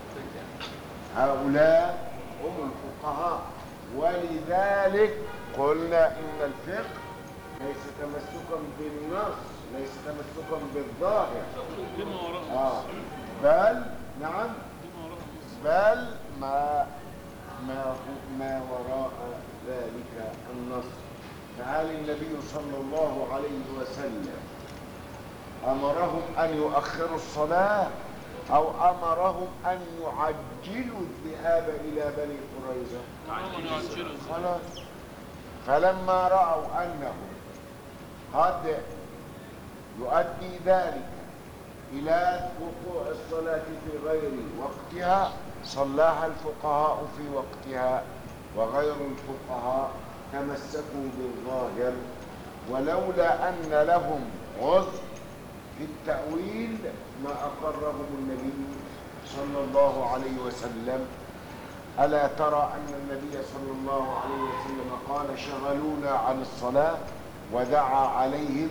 هؤلاء هم الفقهاء ولذلك قلنا إن الفقه ليس تمسكا بالنص ليس تمسكا بالظاهر لما وراء آه. بل نعم لما وراء بل ما ما هو- ما وراء ذلك النص فهل النبي صلى الله عليه وسلم امرهم ان يؤخروا الصلاه او امرهم ان يعجلوا الذهاب الى بني قريظه تعالوا نعجله خلاص فلما راوا انه قد يؤدي ذلك الى وقوع الصلاه في غير وقتها صلاها الفقهاء في وقتها وغير الفقهاء تمسكوا بالظاهر ولولا ان لهم عذر في التاويل ما اقرهم النبي صلى الله عليه وسلم ألا ترى أن النبي صلى الله عليه وسلم قال شغلونا عن الصلاة ودعا عليهم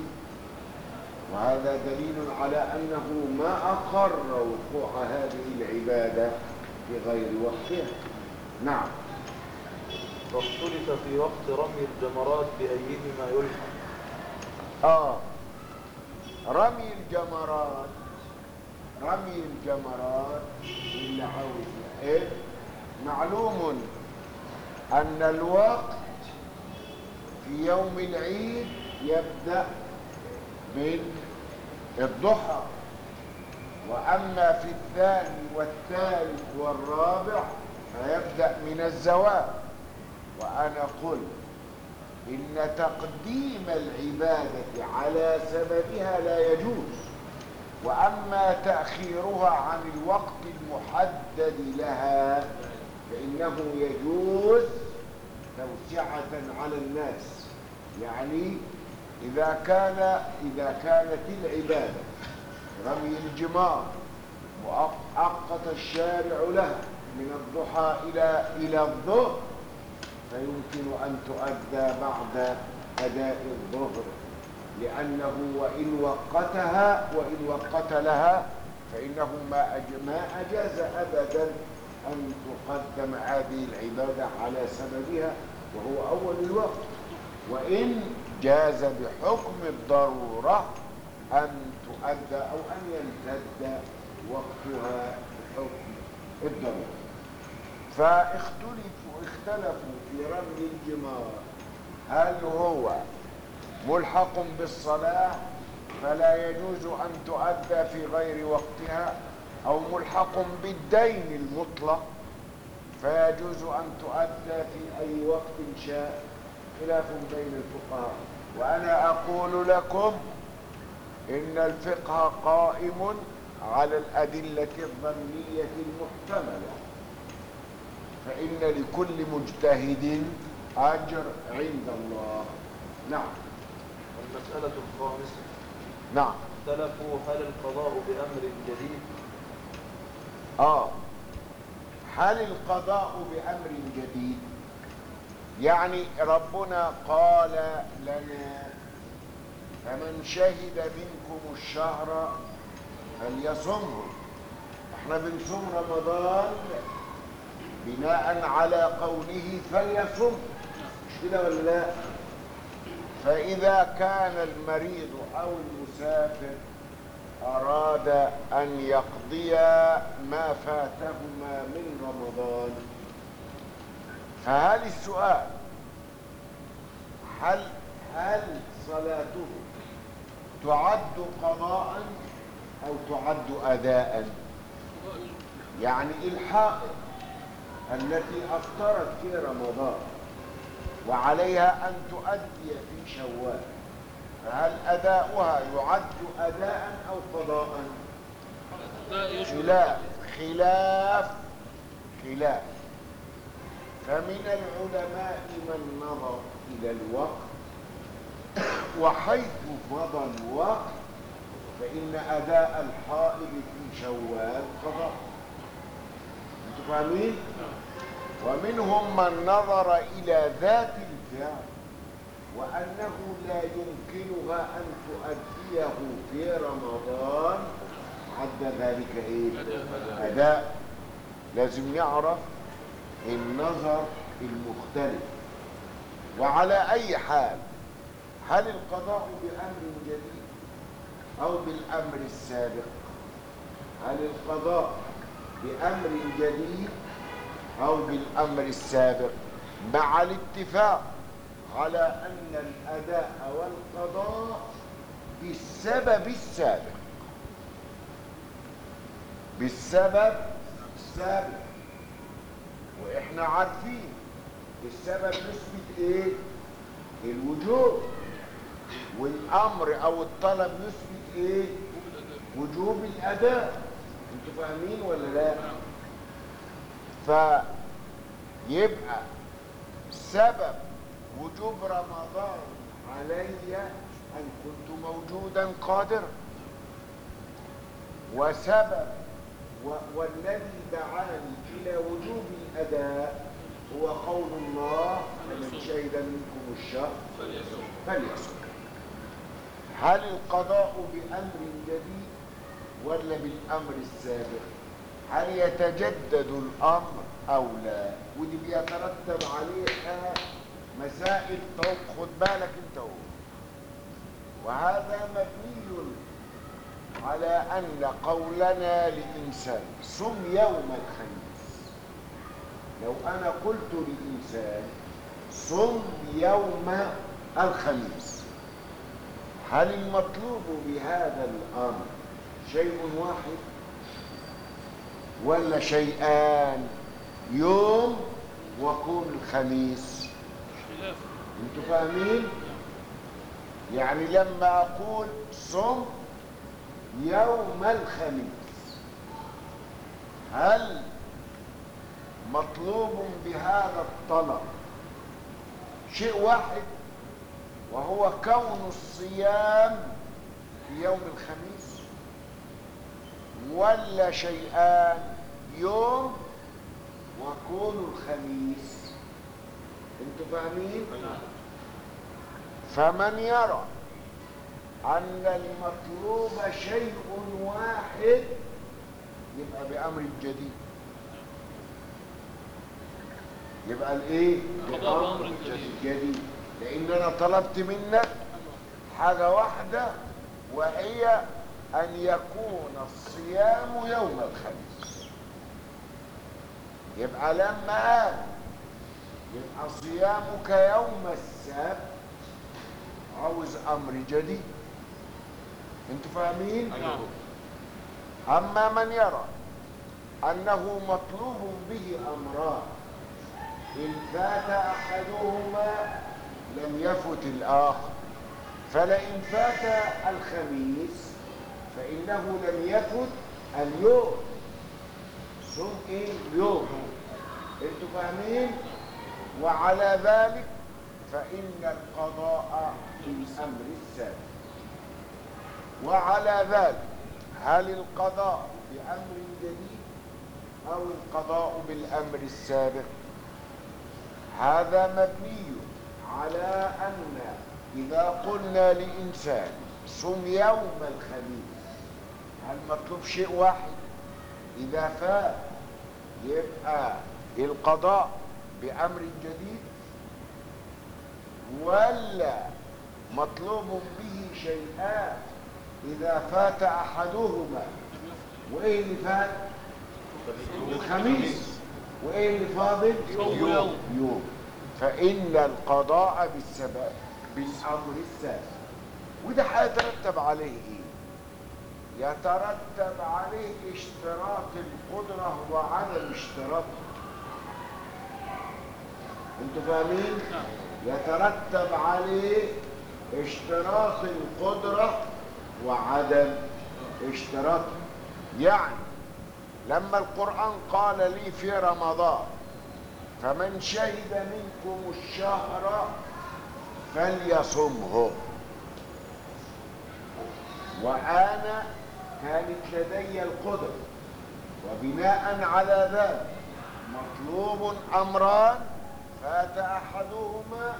وهذا دليل على أنه ما أقر وقوع هذه العبادة في غير وقتها نعم واختلف في وقت رمي الجمرات بأيهما يلحق آه رمي الجمرات رمي الجمرات اللي عاوز ايه معلوم ان الوقت في يوم العيد يبدأ من الضحى واما في الثاني والثالث والرابع فيبدأ من الزوال وانا قلت إن تقديم العبادة على سببها لا يجوز وأما تأخيرها عن الوقت المحدد لها فإنه يجوز توسعة على الناس يعني إذا كان إذا كانت العبادة رمي الجمار وأقط الشارع لها من الضحى إلى إلى الظهر فيمكن أن تؤدى بعد أداء الظهر لأنه وإن وقتها وإن وقت لها فإنه ما أج- ما أجاز أبدا أن تقدم هذه العبادة على سببها وهو أول الوقت وإن جاز بحكم الضرورة أن تؤدى أو أن يمتد وقتها بحكم الضرورة فاختلفوا اختلفوا في رمي الجمار هل هو ملحق بالصلاة فلا يجوز أن تؤدى في غير وقتها أو ملحق بالدين المطلق فيجوز أن تؤدى في أي وقت شاء خلاف بين الفقهاء وأنا أقول لكم إن الفقه قائم على الأدلة الظنية المحتملة فإن لكل مجتهد أجر عند الله نعم المسألة الخامسة نعم اختلفوا هل القضاء بأمر جديد آه هل القضاء بأمر جديد يعني ربنا قال لنا فمن شهد منكم الشهر فليصمه احنا بنصوم رمضان بناء على قوله فليصم مش كده ولا لا فإذا كان المريض أو المسافر أراد أن يقضي ما فاتهما من رمضان فهل السؤال هل هل صلاته تعد قضاء أو تعد أداء يعني الحائض التي أفطرت في رمضان وعليها أن تؤدي في شوال فهل أداؤها يعد أداء أو قضاء ده يشمل خلاف خلاف خلاف فمن العلماء من نظر إلى الوقت وحيث مضى الوقت فإن أداء الحائض في شوال قضاء انتوا فاهمين؟ ومنهم من نظر إلى ذات الفعل وأنه لا يمكنها أن تؤديه في رمضان عد ذلك إيه؟ أداء لازم يعرف النظر المختلف وعلى أي حال هل القضاء بأمر جديد أو بالأمر السابق هل القضاء بأمر جديد أو بالأمر السابق مع الاتفاق على أن الأداء والقضاء بالسبب السابق بالسبب السابق وإحنا عارفين السبب يثبت إيه؟ الوجوب والأمر أو الطلب يثبت إيه؟ وجوب الأداء انتوا فاهمين ولا لا؟ فيبقى سبب وجوب رمضان علي أن كنت موجودا قادرا وسبب و- والذي دعاني إلى وجوب الأداء هو قول الله فمن شهد منكم الشهر فليصم هل القضاء بأمر جديد ولا بالأمر السابق هل يتجدد الأمر أو لا ودي بيترتب عليها مسائل طوق خد بالك انت هو وهذا مبني على أن قولنا لإنسان صم يوم الخميس لو أنا قلت لإنسان صم يوم الخميس هل المطلوب بهذا الأمر شيء واحد ولا شيئان يوم وقوم الخميس خلاف انتوا فاهمين يعني لما اقول صم يوم الخميس هل مطلوب بهذا الطلب شيء واحد وهو كون الصيام في يوم الخميس ولا شيئان يوم وكون الخميس انتوا فاهمين فمن يرى ان المطلوب شيء واحد يبقى بامر جديد يبقى الايه القضاء بأمر جديد. جديد لان انا طلبت منك حاجه واحده وهي ان يكون الصيام يوم الخميس يبقى لما قال يبقى صيامك يوم السبت عاوز امر جديد انتوا فاهمين نعم اما من يرى انه مطلوب به امران ان فات احدهما لم يفت الاخر فلئن فات الخميس فانه لم يفت اليوم صم ايه يوم انتوا فاهمين وعلى ذلك فان القضاء بالامر السابق وعلى ذلك هل القضاء بأمر جديد أو القضاء بالأمر السابق هذا مبني على أن إذا قلنا لإنسان صم يوم الخميس هل مطلوب شيء واحد إذا فات يبقى القضاء بأمر جديد ولا مطلوب به شيئان إذا فات أحدهما وإيه اللي فات؟ الخميس وإيه اللي فاضل؟ يوم ويوم. يوم فإن القضاء بالسبب بالأمر السابق وده هيترتب عليه إيه؟ يترتب عليه اشتراط القدرة وعدم اشتراطها انتوا فاهمين؟ يترتب عليه اشتراط القدرة وعدم اشتراطها يعني لما القرآن قال لي في رمضان فمن شهد منكم الشهر فليصمه وأنا كانت لدي القدرة وبناء على ذلك مطلوب أمران فات أحدهما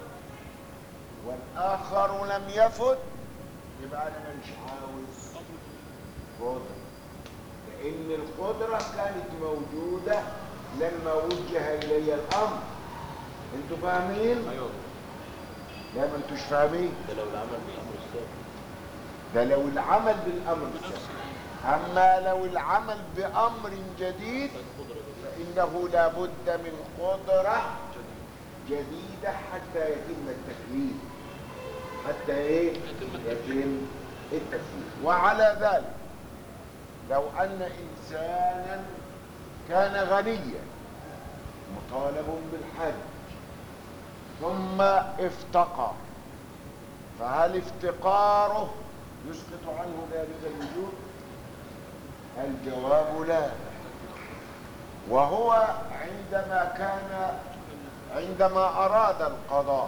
والآخر لم يفت يبقى أنا مش عاوز قدرة لأن القدرة كانت موجودة لما وجه إلي الأمر أنتوا فاهمين؟ ايوه لا ما أنتوش فاهمين ده لو العمل بالامر السابق ده لو العمل بالأمر السابق أما لو العمل بأمر جديد فإنه لابد من قدرة جديدة حتى يتم التكليف حتى ايه يتم التكليف وعلى ذلك لو ان انسانا كان غنيا مطالب بالحج ثم افتقر فهل افتقاره يسقط عنه ذلك الوجوب الجواب لا وهو عندما كان عندما أراد القضاء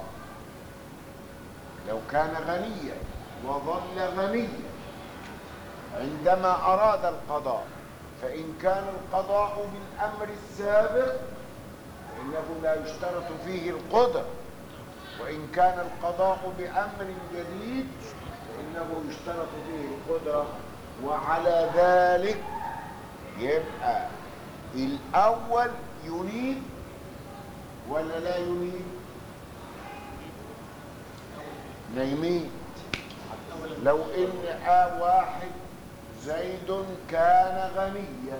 لو كان غنيا وظل غنيا عندما أراد القضاء فإن كان القضاء بالأمر السابق فإنه لا يشترط فيه القدرة وإن كان القضاء بأمر جديد فإنه يشترط فيه القدرة وعلى ذلك يبقى الأول ينيب ولا لا ينيب نايمين لو ان آه واحد زيد كان غنيا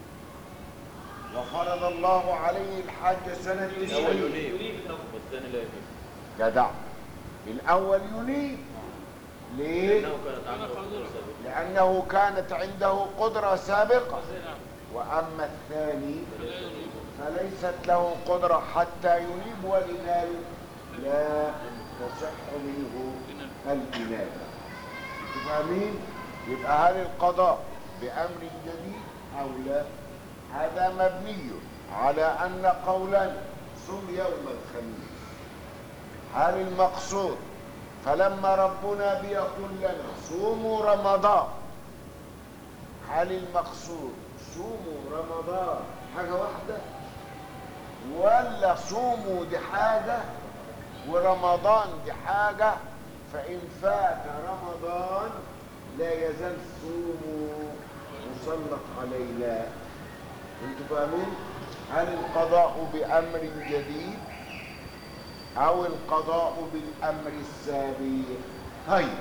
وفرض الله عليه الحج سنة الأول تسعين ينيب والثاني لا ينيب جدع الأول ينيب ليه؟ لأنه كانت عنده قدرة سابقة لأنه كانت عنده قدرة سابقة وأما الثاني فليست له قدرة حتى ينيب ولذلك لا تصح منه الإنابة انتوا فاهمين؟ يبقى هل القضاء بأمر جديد أو لا؟ هذا مبني على أن قولا صم يوم الخميس هل المقصود فلما ربنا بيقول لنا صوموا رمضان هل المقصود صوموا رمضان حاجة واحدة ولا صوموا دي حاجة ورمضان دي حاجة فإن فات رمضان لا يزال صوموا مسلط علينا انتوا فاهمين هل القضاء بأمر جديد أو القضاء بالأمر السابق طيب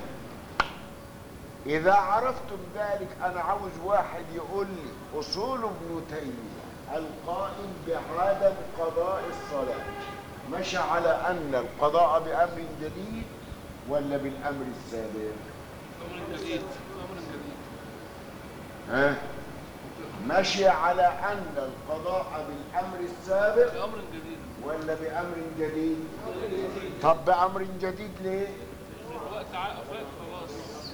إذا عرفتم ذلك أنا عاوز واحد يقول لي أصول ابن تيمية القائم بعدم قضاء الصلاة مشى على أن القضاء بأمر جديد ولا بالأمر السابق امر جديد امر جديد ها مشي على أن القضاء بالأمر السابق امر جديد ولا بأمر جديد طب بأمر جديد ليه وقت ع- فات خلاص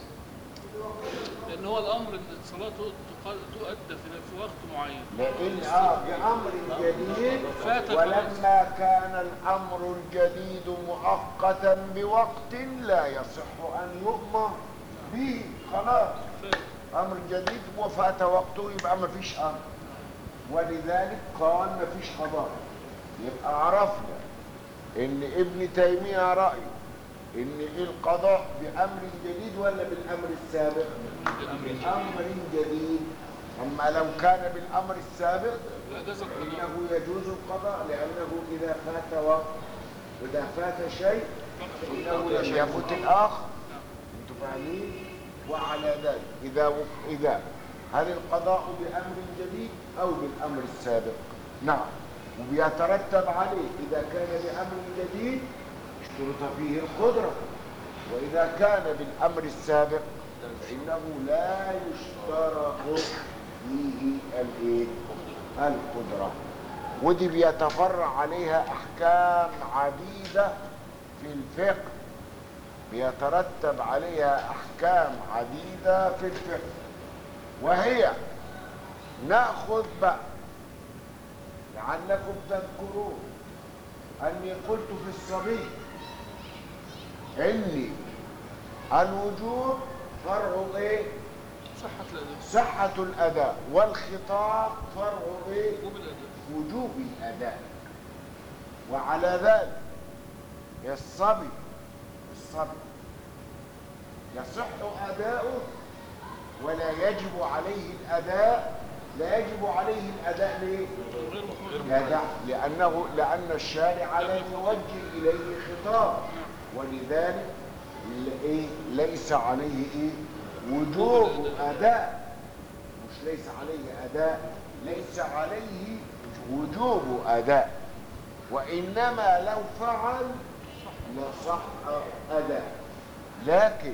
لان هو الامر ان الصلاه تقال- تؤدى في في وقت معين لأن آه بأمر جديد فات ولما كان الأمر الجديد مؤقتا بوقت لا يصح أن يؤمر به خلاص فات. أمر جديد وفات وقته يبقى ما فيش أمر ولذلك قال ما فيش قضاء يبقى عرفنا إن ابن تيمية رأيه إن القضاء بأمر جديد ولا بالأمر السابق؟ بأمر جديد أما لو كان بالأمر السابق لا جاز القضاء فإنه يجوز القضاء لأنه إذا فات وقت إذا فات شيء فإنه لم يفت الآخر أنتم فاهمين؟ وعلى ذلك إذا إذا هل القضاء بأمر جديد أو بالأمر السابق؟ نعم وبيترتب عليه إذا كان بأمر جديد اشترط فيه القدرة وإذا كان بالأمر السابق فإنه لا يشترط فيه الإيه؟ القدرة ودي بيتفرع عليها أحكام عديدة في الفقه بيترتب عليها أحكام عديدة في الفقه وهي نأخذ بقى لعلكم تذكرون أني قلت في الصبي إني الوجوب فرع إيه؟ صحة الأداء صحة الأداء والخطاب فرع إيه؟ وجوب الأداء وجوب الأداء وعلى ذلك الصبي الصبي يصح أداؤه ولا يجب عليه الأداء لا يجب عليه الأداء ليه؟ غير مخرج لا لأنه لأن الشارع لم يوجه إليه خطاب ولذلك ل- إيه؟ ليس عليه إيه؟ وجوب أداء مش ليس عليه أداء ليس عليه وجوب أداء وإنما لو فعل لصح أداء لكن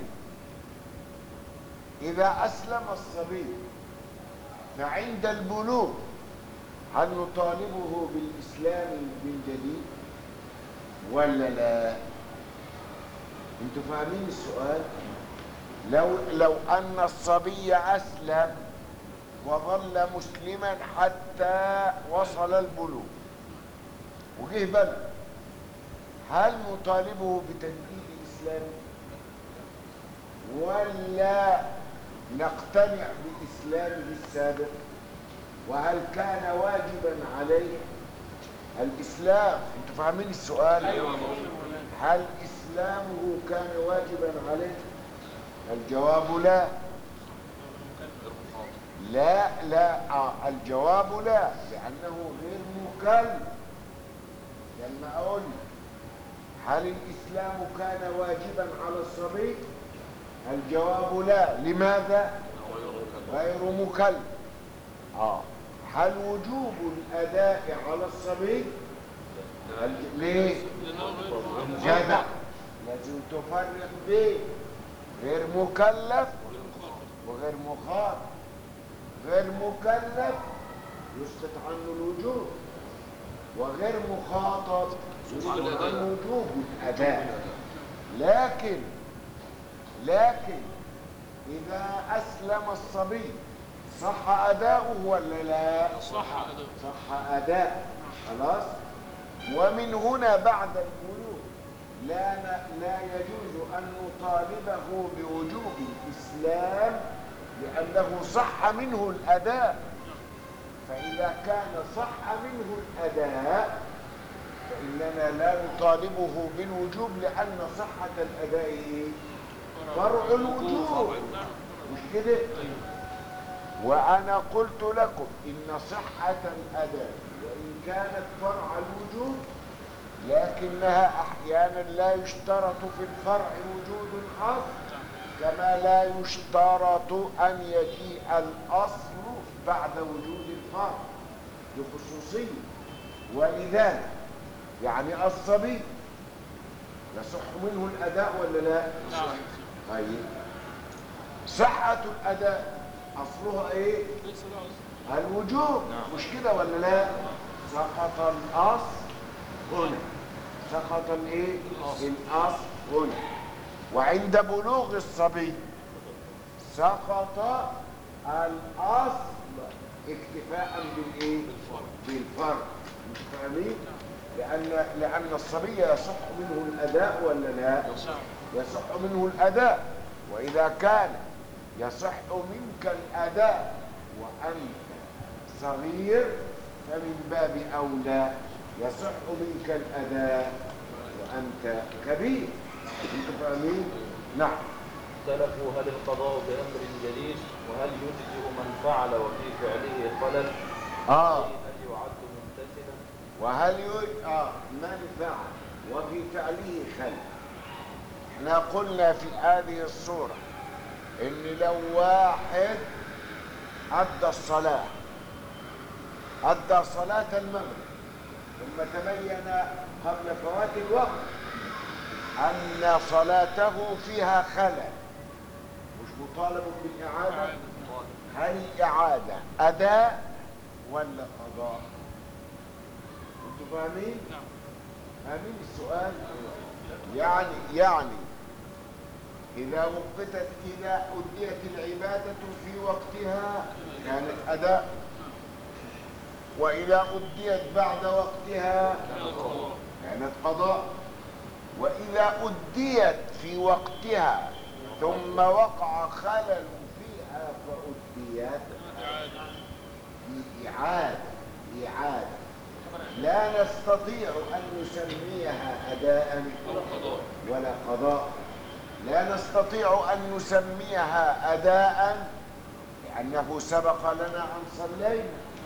إذا أسلم الصبي فعند البلوغ هل نطالبه بالإسلام من جديد ولا لا انتوا فاهمين السؤال لو لو أن الصبي أسلم وظل مسلما حتى وصل البلوغ وجه بلد هل نطالبه بتجديد إسلامه ولا نقتنع بإسلامه السابق وهل كان واجبا عليه الإسلام أنتوا فاهمين السؤال ايوه هل إسلامه كان واجبا عليه الجواب لا لا لا آه الجواب لا لأنه غير مكلف لما أقول هل الإسلام كان واجبا على الصبي الجواب لا لماذا غير مكلف آه هل وجوب الأداء على الصبي الج- ليه لانه غير جدع لازم تفرق بين غير مكلف وغير مخاطب غير مكلف يسقط عنه الوجوب وغير مخاطب يسقط عنه وجوب الاداء لكن لكن اذا اسلم الصبي صح اداؤه ولا لا صح اداء صح أداء خلاص ومن هنا بعد البلوغ لا ن- لا يجوز أن نطالبه بوجوب الإسلام لأنه صح منه الأداء فإذا كان صح منه الأداء فإننا لا نطالبه بالوجوب لأن صحة الأداء إيه؟ فرع الوجوب مش كده وأنا قلت لكم إن صحة الأداء وإن كانت فرع الوجوب لكنها أحيانا لا يشترط في الفرع وجود الأصل كما لا يشترط أن يجيء الأصل بعد وجود الفرع دي خصوصية ولذلك يعني الصبي يصح منه الأداء ولا لا؟ طيب صحة الأداء أصلها إيه؟ ليس له أصل. الوجوب مش كده ولا لا سقط الاصل هنا سقط الايه الاصل هنا وعند بلوغ الصبي سقط الاصل اكتفاء بالايه بالفرع مش فاهمين لان لان الصبي يصح منه الاداء ولا لا يصح منه الاداء واذا كان يصح منك الاداء وانت صغير فمن باب أولى يصح منك الأداء وأنت كبير أنتم فاهمين؟ نعم اختلفوا هل القضاء بأمر جديد وهل يجزئ من فعل وفي فعله خلل آه هل يعد ممتثلا وهل ي... آه من فعل وفي فعله خلل احنا قلنا في هذه الصورة ان لو واحد أدى الصلاة أدى صلاة المغرب ثم تبين قبل فوات الوقت أن صلاته فيها خلل مش مطالب بالإعادة هل الإعادة أداء ولا قضاء أنتوا فاهمين؟ نعم. فاهمين السؤال؟ يعني يعني إذا وقتت إذا أديت العبادة في وقتها كانت أداء وإذا أديت بعد وقتها كانت قضاء وإذا أديت في وقتها ثم وقع خلل فيها فأديت في إعادة إعادة لا نستطيع أن نسميها أداء ولا قضاء لا نستطيع أن نسميها أداء لأنه سبق لنا أن صلينا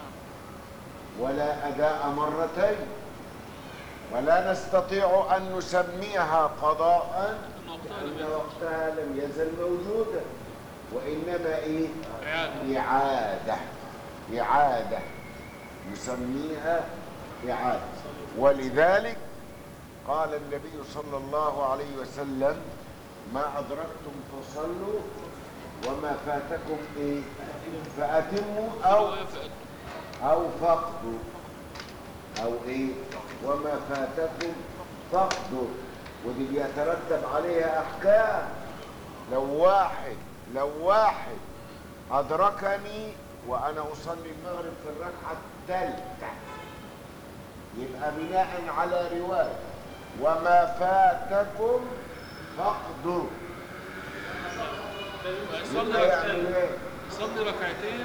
ولا أداء مرتين ولا نستطيع أن نسميها قضاء لأن وقتها لم يزل موجودا وإنما إيه إعادة. إعادة إعادة نسميها إعادة ولذلك قال النبي صلى الله عليه وسلم ما أدركتم فصلوا وما فاتكم إيه فأتموا أو أو فقدوا أو إيه وما فاتكم فقدوا ودي بيترتب عليها أحكام لو واحد لو واحد أدركني وأنا أصلي المغرب في الركعة الثالثة يبقى بناء على رواية وما فاتكم فقدوا يصلي يبقى ركعتين يعمل إيه؟ يصلي ركعتين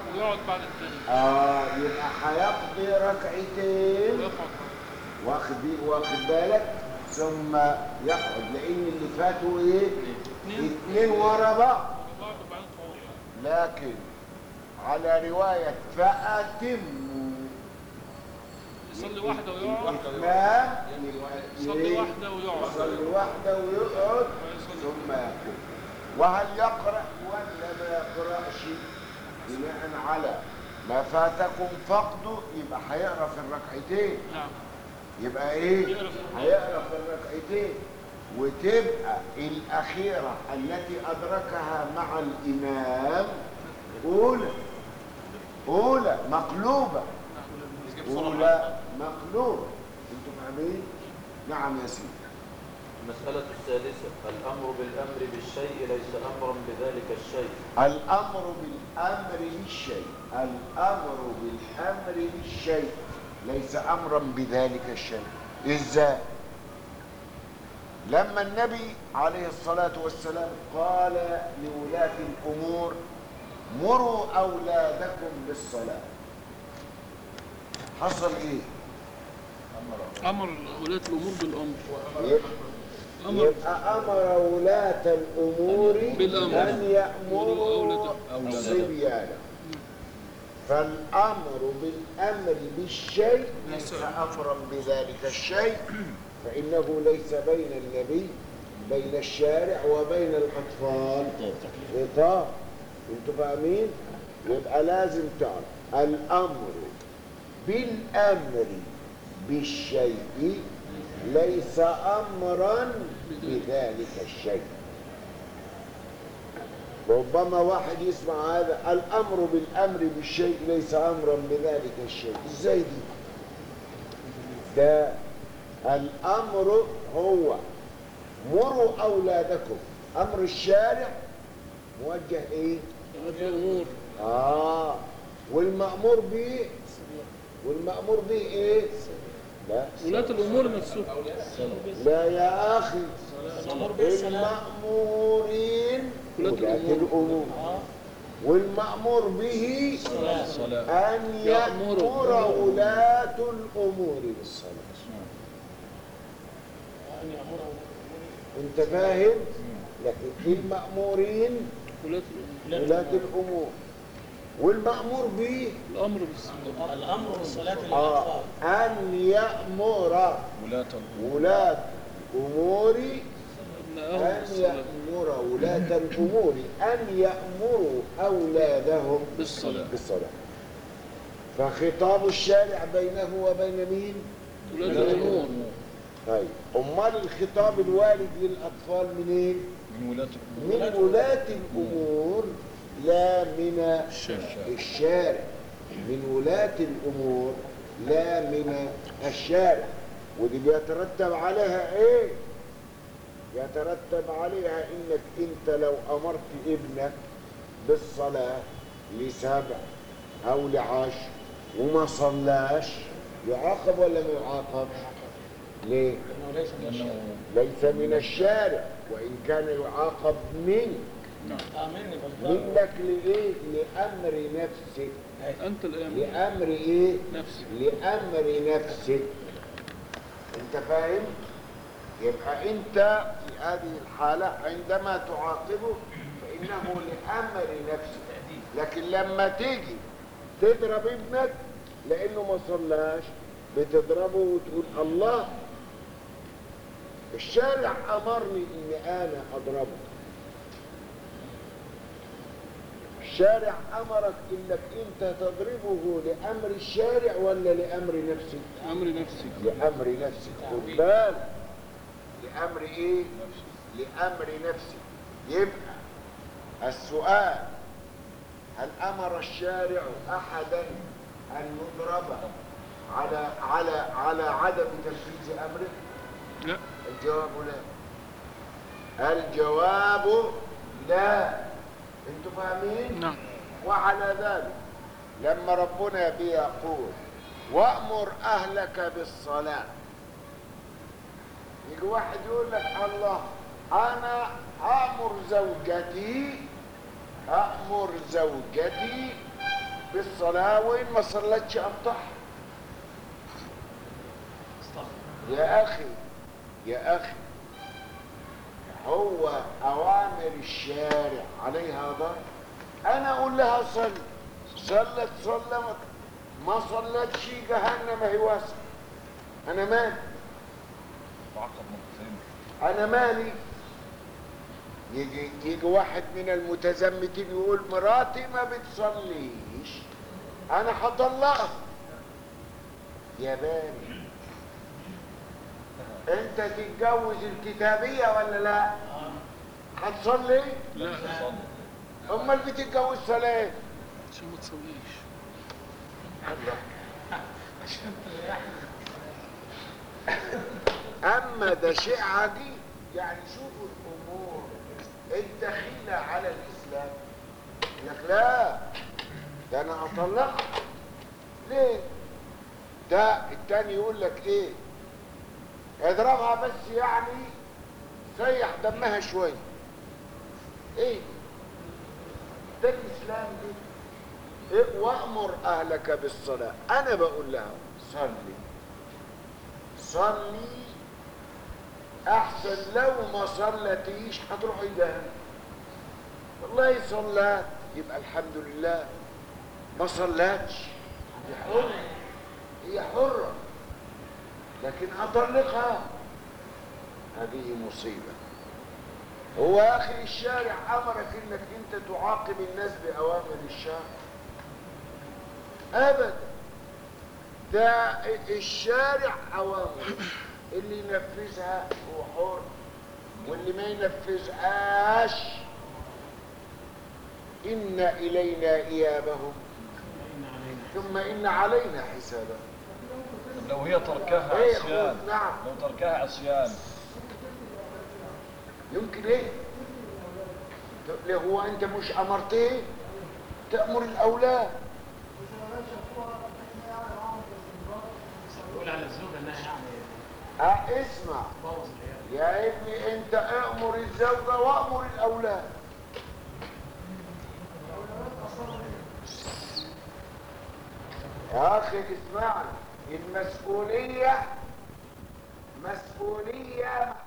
ويقعد بعد الثاني اه يبقى هيقضي ركعتين ويقعد واخد واخد بالك ثم يقعد لان اللي فاتوا ايه اثنين اتنين ورا بعض بعض وبعدين قعود لكن على رواية فأتموا يصلي واحدة ويقعد الإتمام يصلي إيه؟ واحدة ويقعد يصلي واحدة ويقعد ويصلي ثم يقوم وهل يقرأ ولا ما يقرأش بناء على ما فاتكم فقده يبقى هيقرأ في الركعتين نعم يبقى ايه يقرأ في هيقرا في الركعتين وتبقى الاخيره التي ادركها مع الامام اولى اولى مقلوبه اولى مقلوبه انتوا فاهمين نعم يا سيدي المسألة الثالثة الأمر بالأمر بالشيء ليس أمرا بذلك الشيء الامر بالامر بالشيء الامر بالامر بالشيء ليس امرا بذلك الشيء ازاي لما النبي عليه الصلاه والسلام قال لولاه الامور مروا اولادكم بالصلاه حصل ايه أمر ولاة الأمور بالأمر يبقى- أمر يبقى امر ولاة الامور بالأمر. ان يامروا أولاد- صبيانا فالامر بالامر بالشيء ليس امرا بذلك الشيء فانه ليس بين النبي بين الشارع وبين الاطفال خطاب انتوا فاهمين يبقى لازم تعرف الامر بالامر بالشيء ليس امرا بذلك الشيء ربما واحد يسمع هذا الامر بالامر بالشيء ليس امرا بذلك الشيء ازاي دي ده الامر هو مروا اولادكم امر الشارع موجه ايه ولاة الأمور اه والمامور به والمامور به ايه لا ولاة الأمور نفسهم لا يا اخي المأمورين ولاة ولاة الأمور. الأمور والمأمور به أن يأمر. يأمر ولاة الأمور بالصلاة أنت فاهم؟ لكن المأمورين ولاة الأمور ولاة الأمور والمأمور به الأمر بالصلاة الامر بالصلاه آه للاطفال أن يأمر ولاة الأمور أبنائهم أن بالصلاة يأمر ولاة الأمور أن يأمروا أولادهم بالصلاة. بالصلاة فخطاب الشارع بينه وبين مين؟ ولاة الأمور طيب أمال الخطاب الوالد للأطفال منين؟ من ولاة من ولاة الأمور لا من الشارع من ولاة الأمور لا من الشارع ودي بيترتب عليها إيه؟ يترتب عليها إنك أنت لو أمرت ابنك بالصلاة لسبع أو لعشر وما صلاش يعاقب ولا ما يعاقب؟ ليه؟ ليس من الشارع وإن كان يعاقب منك امني منك لإيه؟ لأمر نفسك أنت الآن لأمر إيه؟ نفسك لأمر نفسك أنت فاهم؟ يبقى أنت في هذه الحالة عندما تعاقبه فإنه لأمر نفسك لكن لما تيجي تضرب ابنك لأنه ما صلاش بتضربه وتقول الله الشارع أمرني إن أنا أضربه الشارع أمرك إنك أنت تضربه لأمر الشارع ولا لأمر نفسك؟ أمر نفسك لأمر نفسك خد بالك لأمر إيه؟ لأمر نفسك يبقى السؤال هل أمر الشارع أحدا أن يضرب على على على عدم تنفيذ أمره؟ لا الجواب لا الجواب لا انتوا فاهمين؟ نعم وعلى ذلك لما ربنا بيقول وأمر أهلك بالصلاة يجي واحد يقول لك الله أنا أأمر زوجتي أأمر زوجتي بالصلاة وإن ما صلتش أبطح يا أخي يا أخي هو أوامر الشارع عليها ضرر أنا أقول لها صل صلت صلت ما صلتش جهنم هي واسعة أنا مالي معقد مرتين أنا مالي يجي يجي واحد من المتزمتين يقول مراتي ما بتصليش أنا هطلقها يا باري أنت تتجوز الكتابية ولا لا؟ هتصلي؟ لا أمال بتتجوز صلاة؟ عشان ما تصليش اما ده شيء عجيب يعني شوفوا الامور الدخيله على الاسلام لك لا ده انا اطلقها ليه ده التاني يقول لك ايه اضربها بس يعني سيح دمها شويه ايه ده الاسلام دي إيه؟ وامر اهلك بالصلاه انا بقول لها صلي صلي احسن لو ما صلتيش هتروحي جهنم والله صلات يبقى الحمد لله ما صلاتش هي حرة هي حرة لكن اطلقها هذه مصيبة هو يا اخي الشارع امرك انك انت تعاقب الناس باوامر الشارع ابدا ده الشارع اوامر اللي ينفذها هو حر واللي ما ينفذهاش ان الينا ايابهم ثم ان علينا حسابهم طب لو هي تركها إيه، عصيان خذ، نعم. لو تركها عصيان يمكن ايه طب ليه هو انت مش امرت ايه تامر الاولاد يقول على الزوجة انها يعني اه اسمع بوظ العيال يا ابني انت امر الزوجة وامر الاولاد يا اخي اسمعني المسؤولية مسؤولية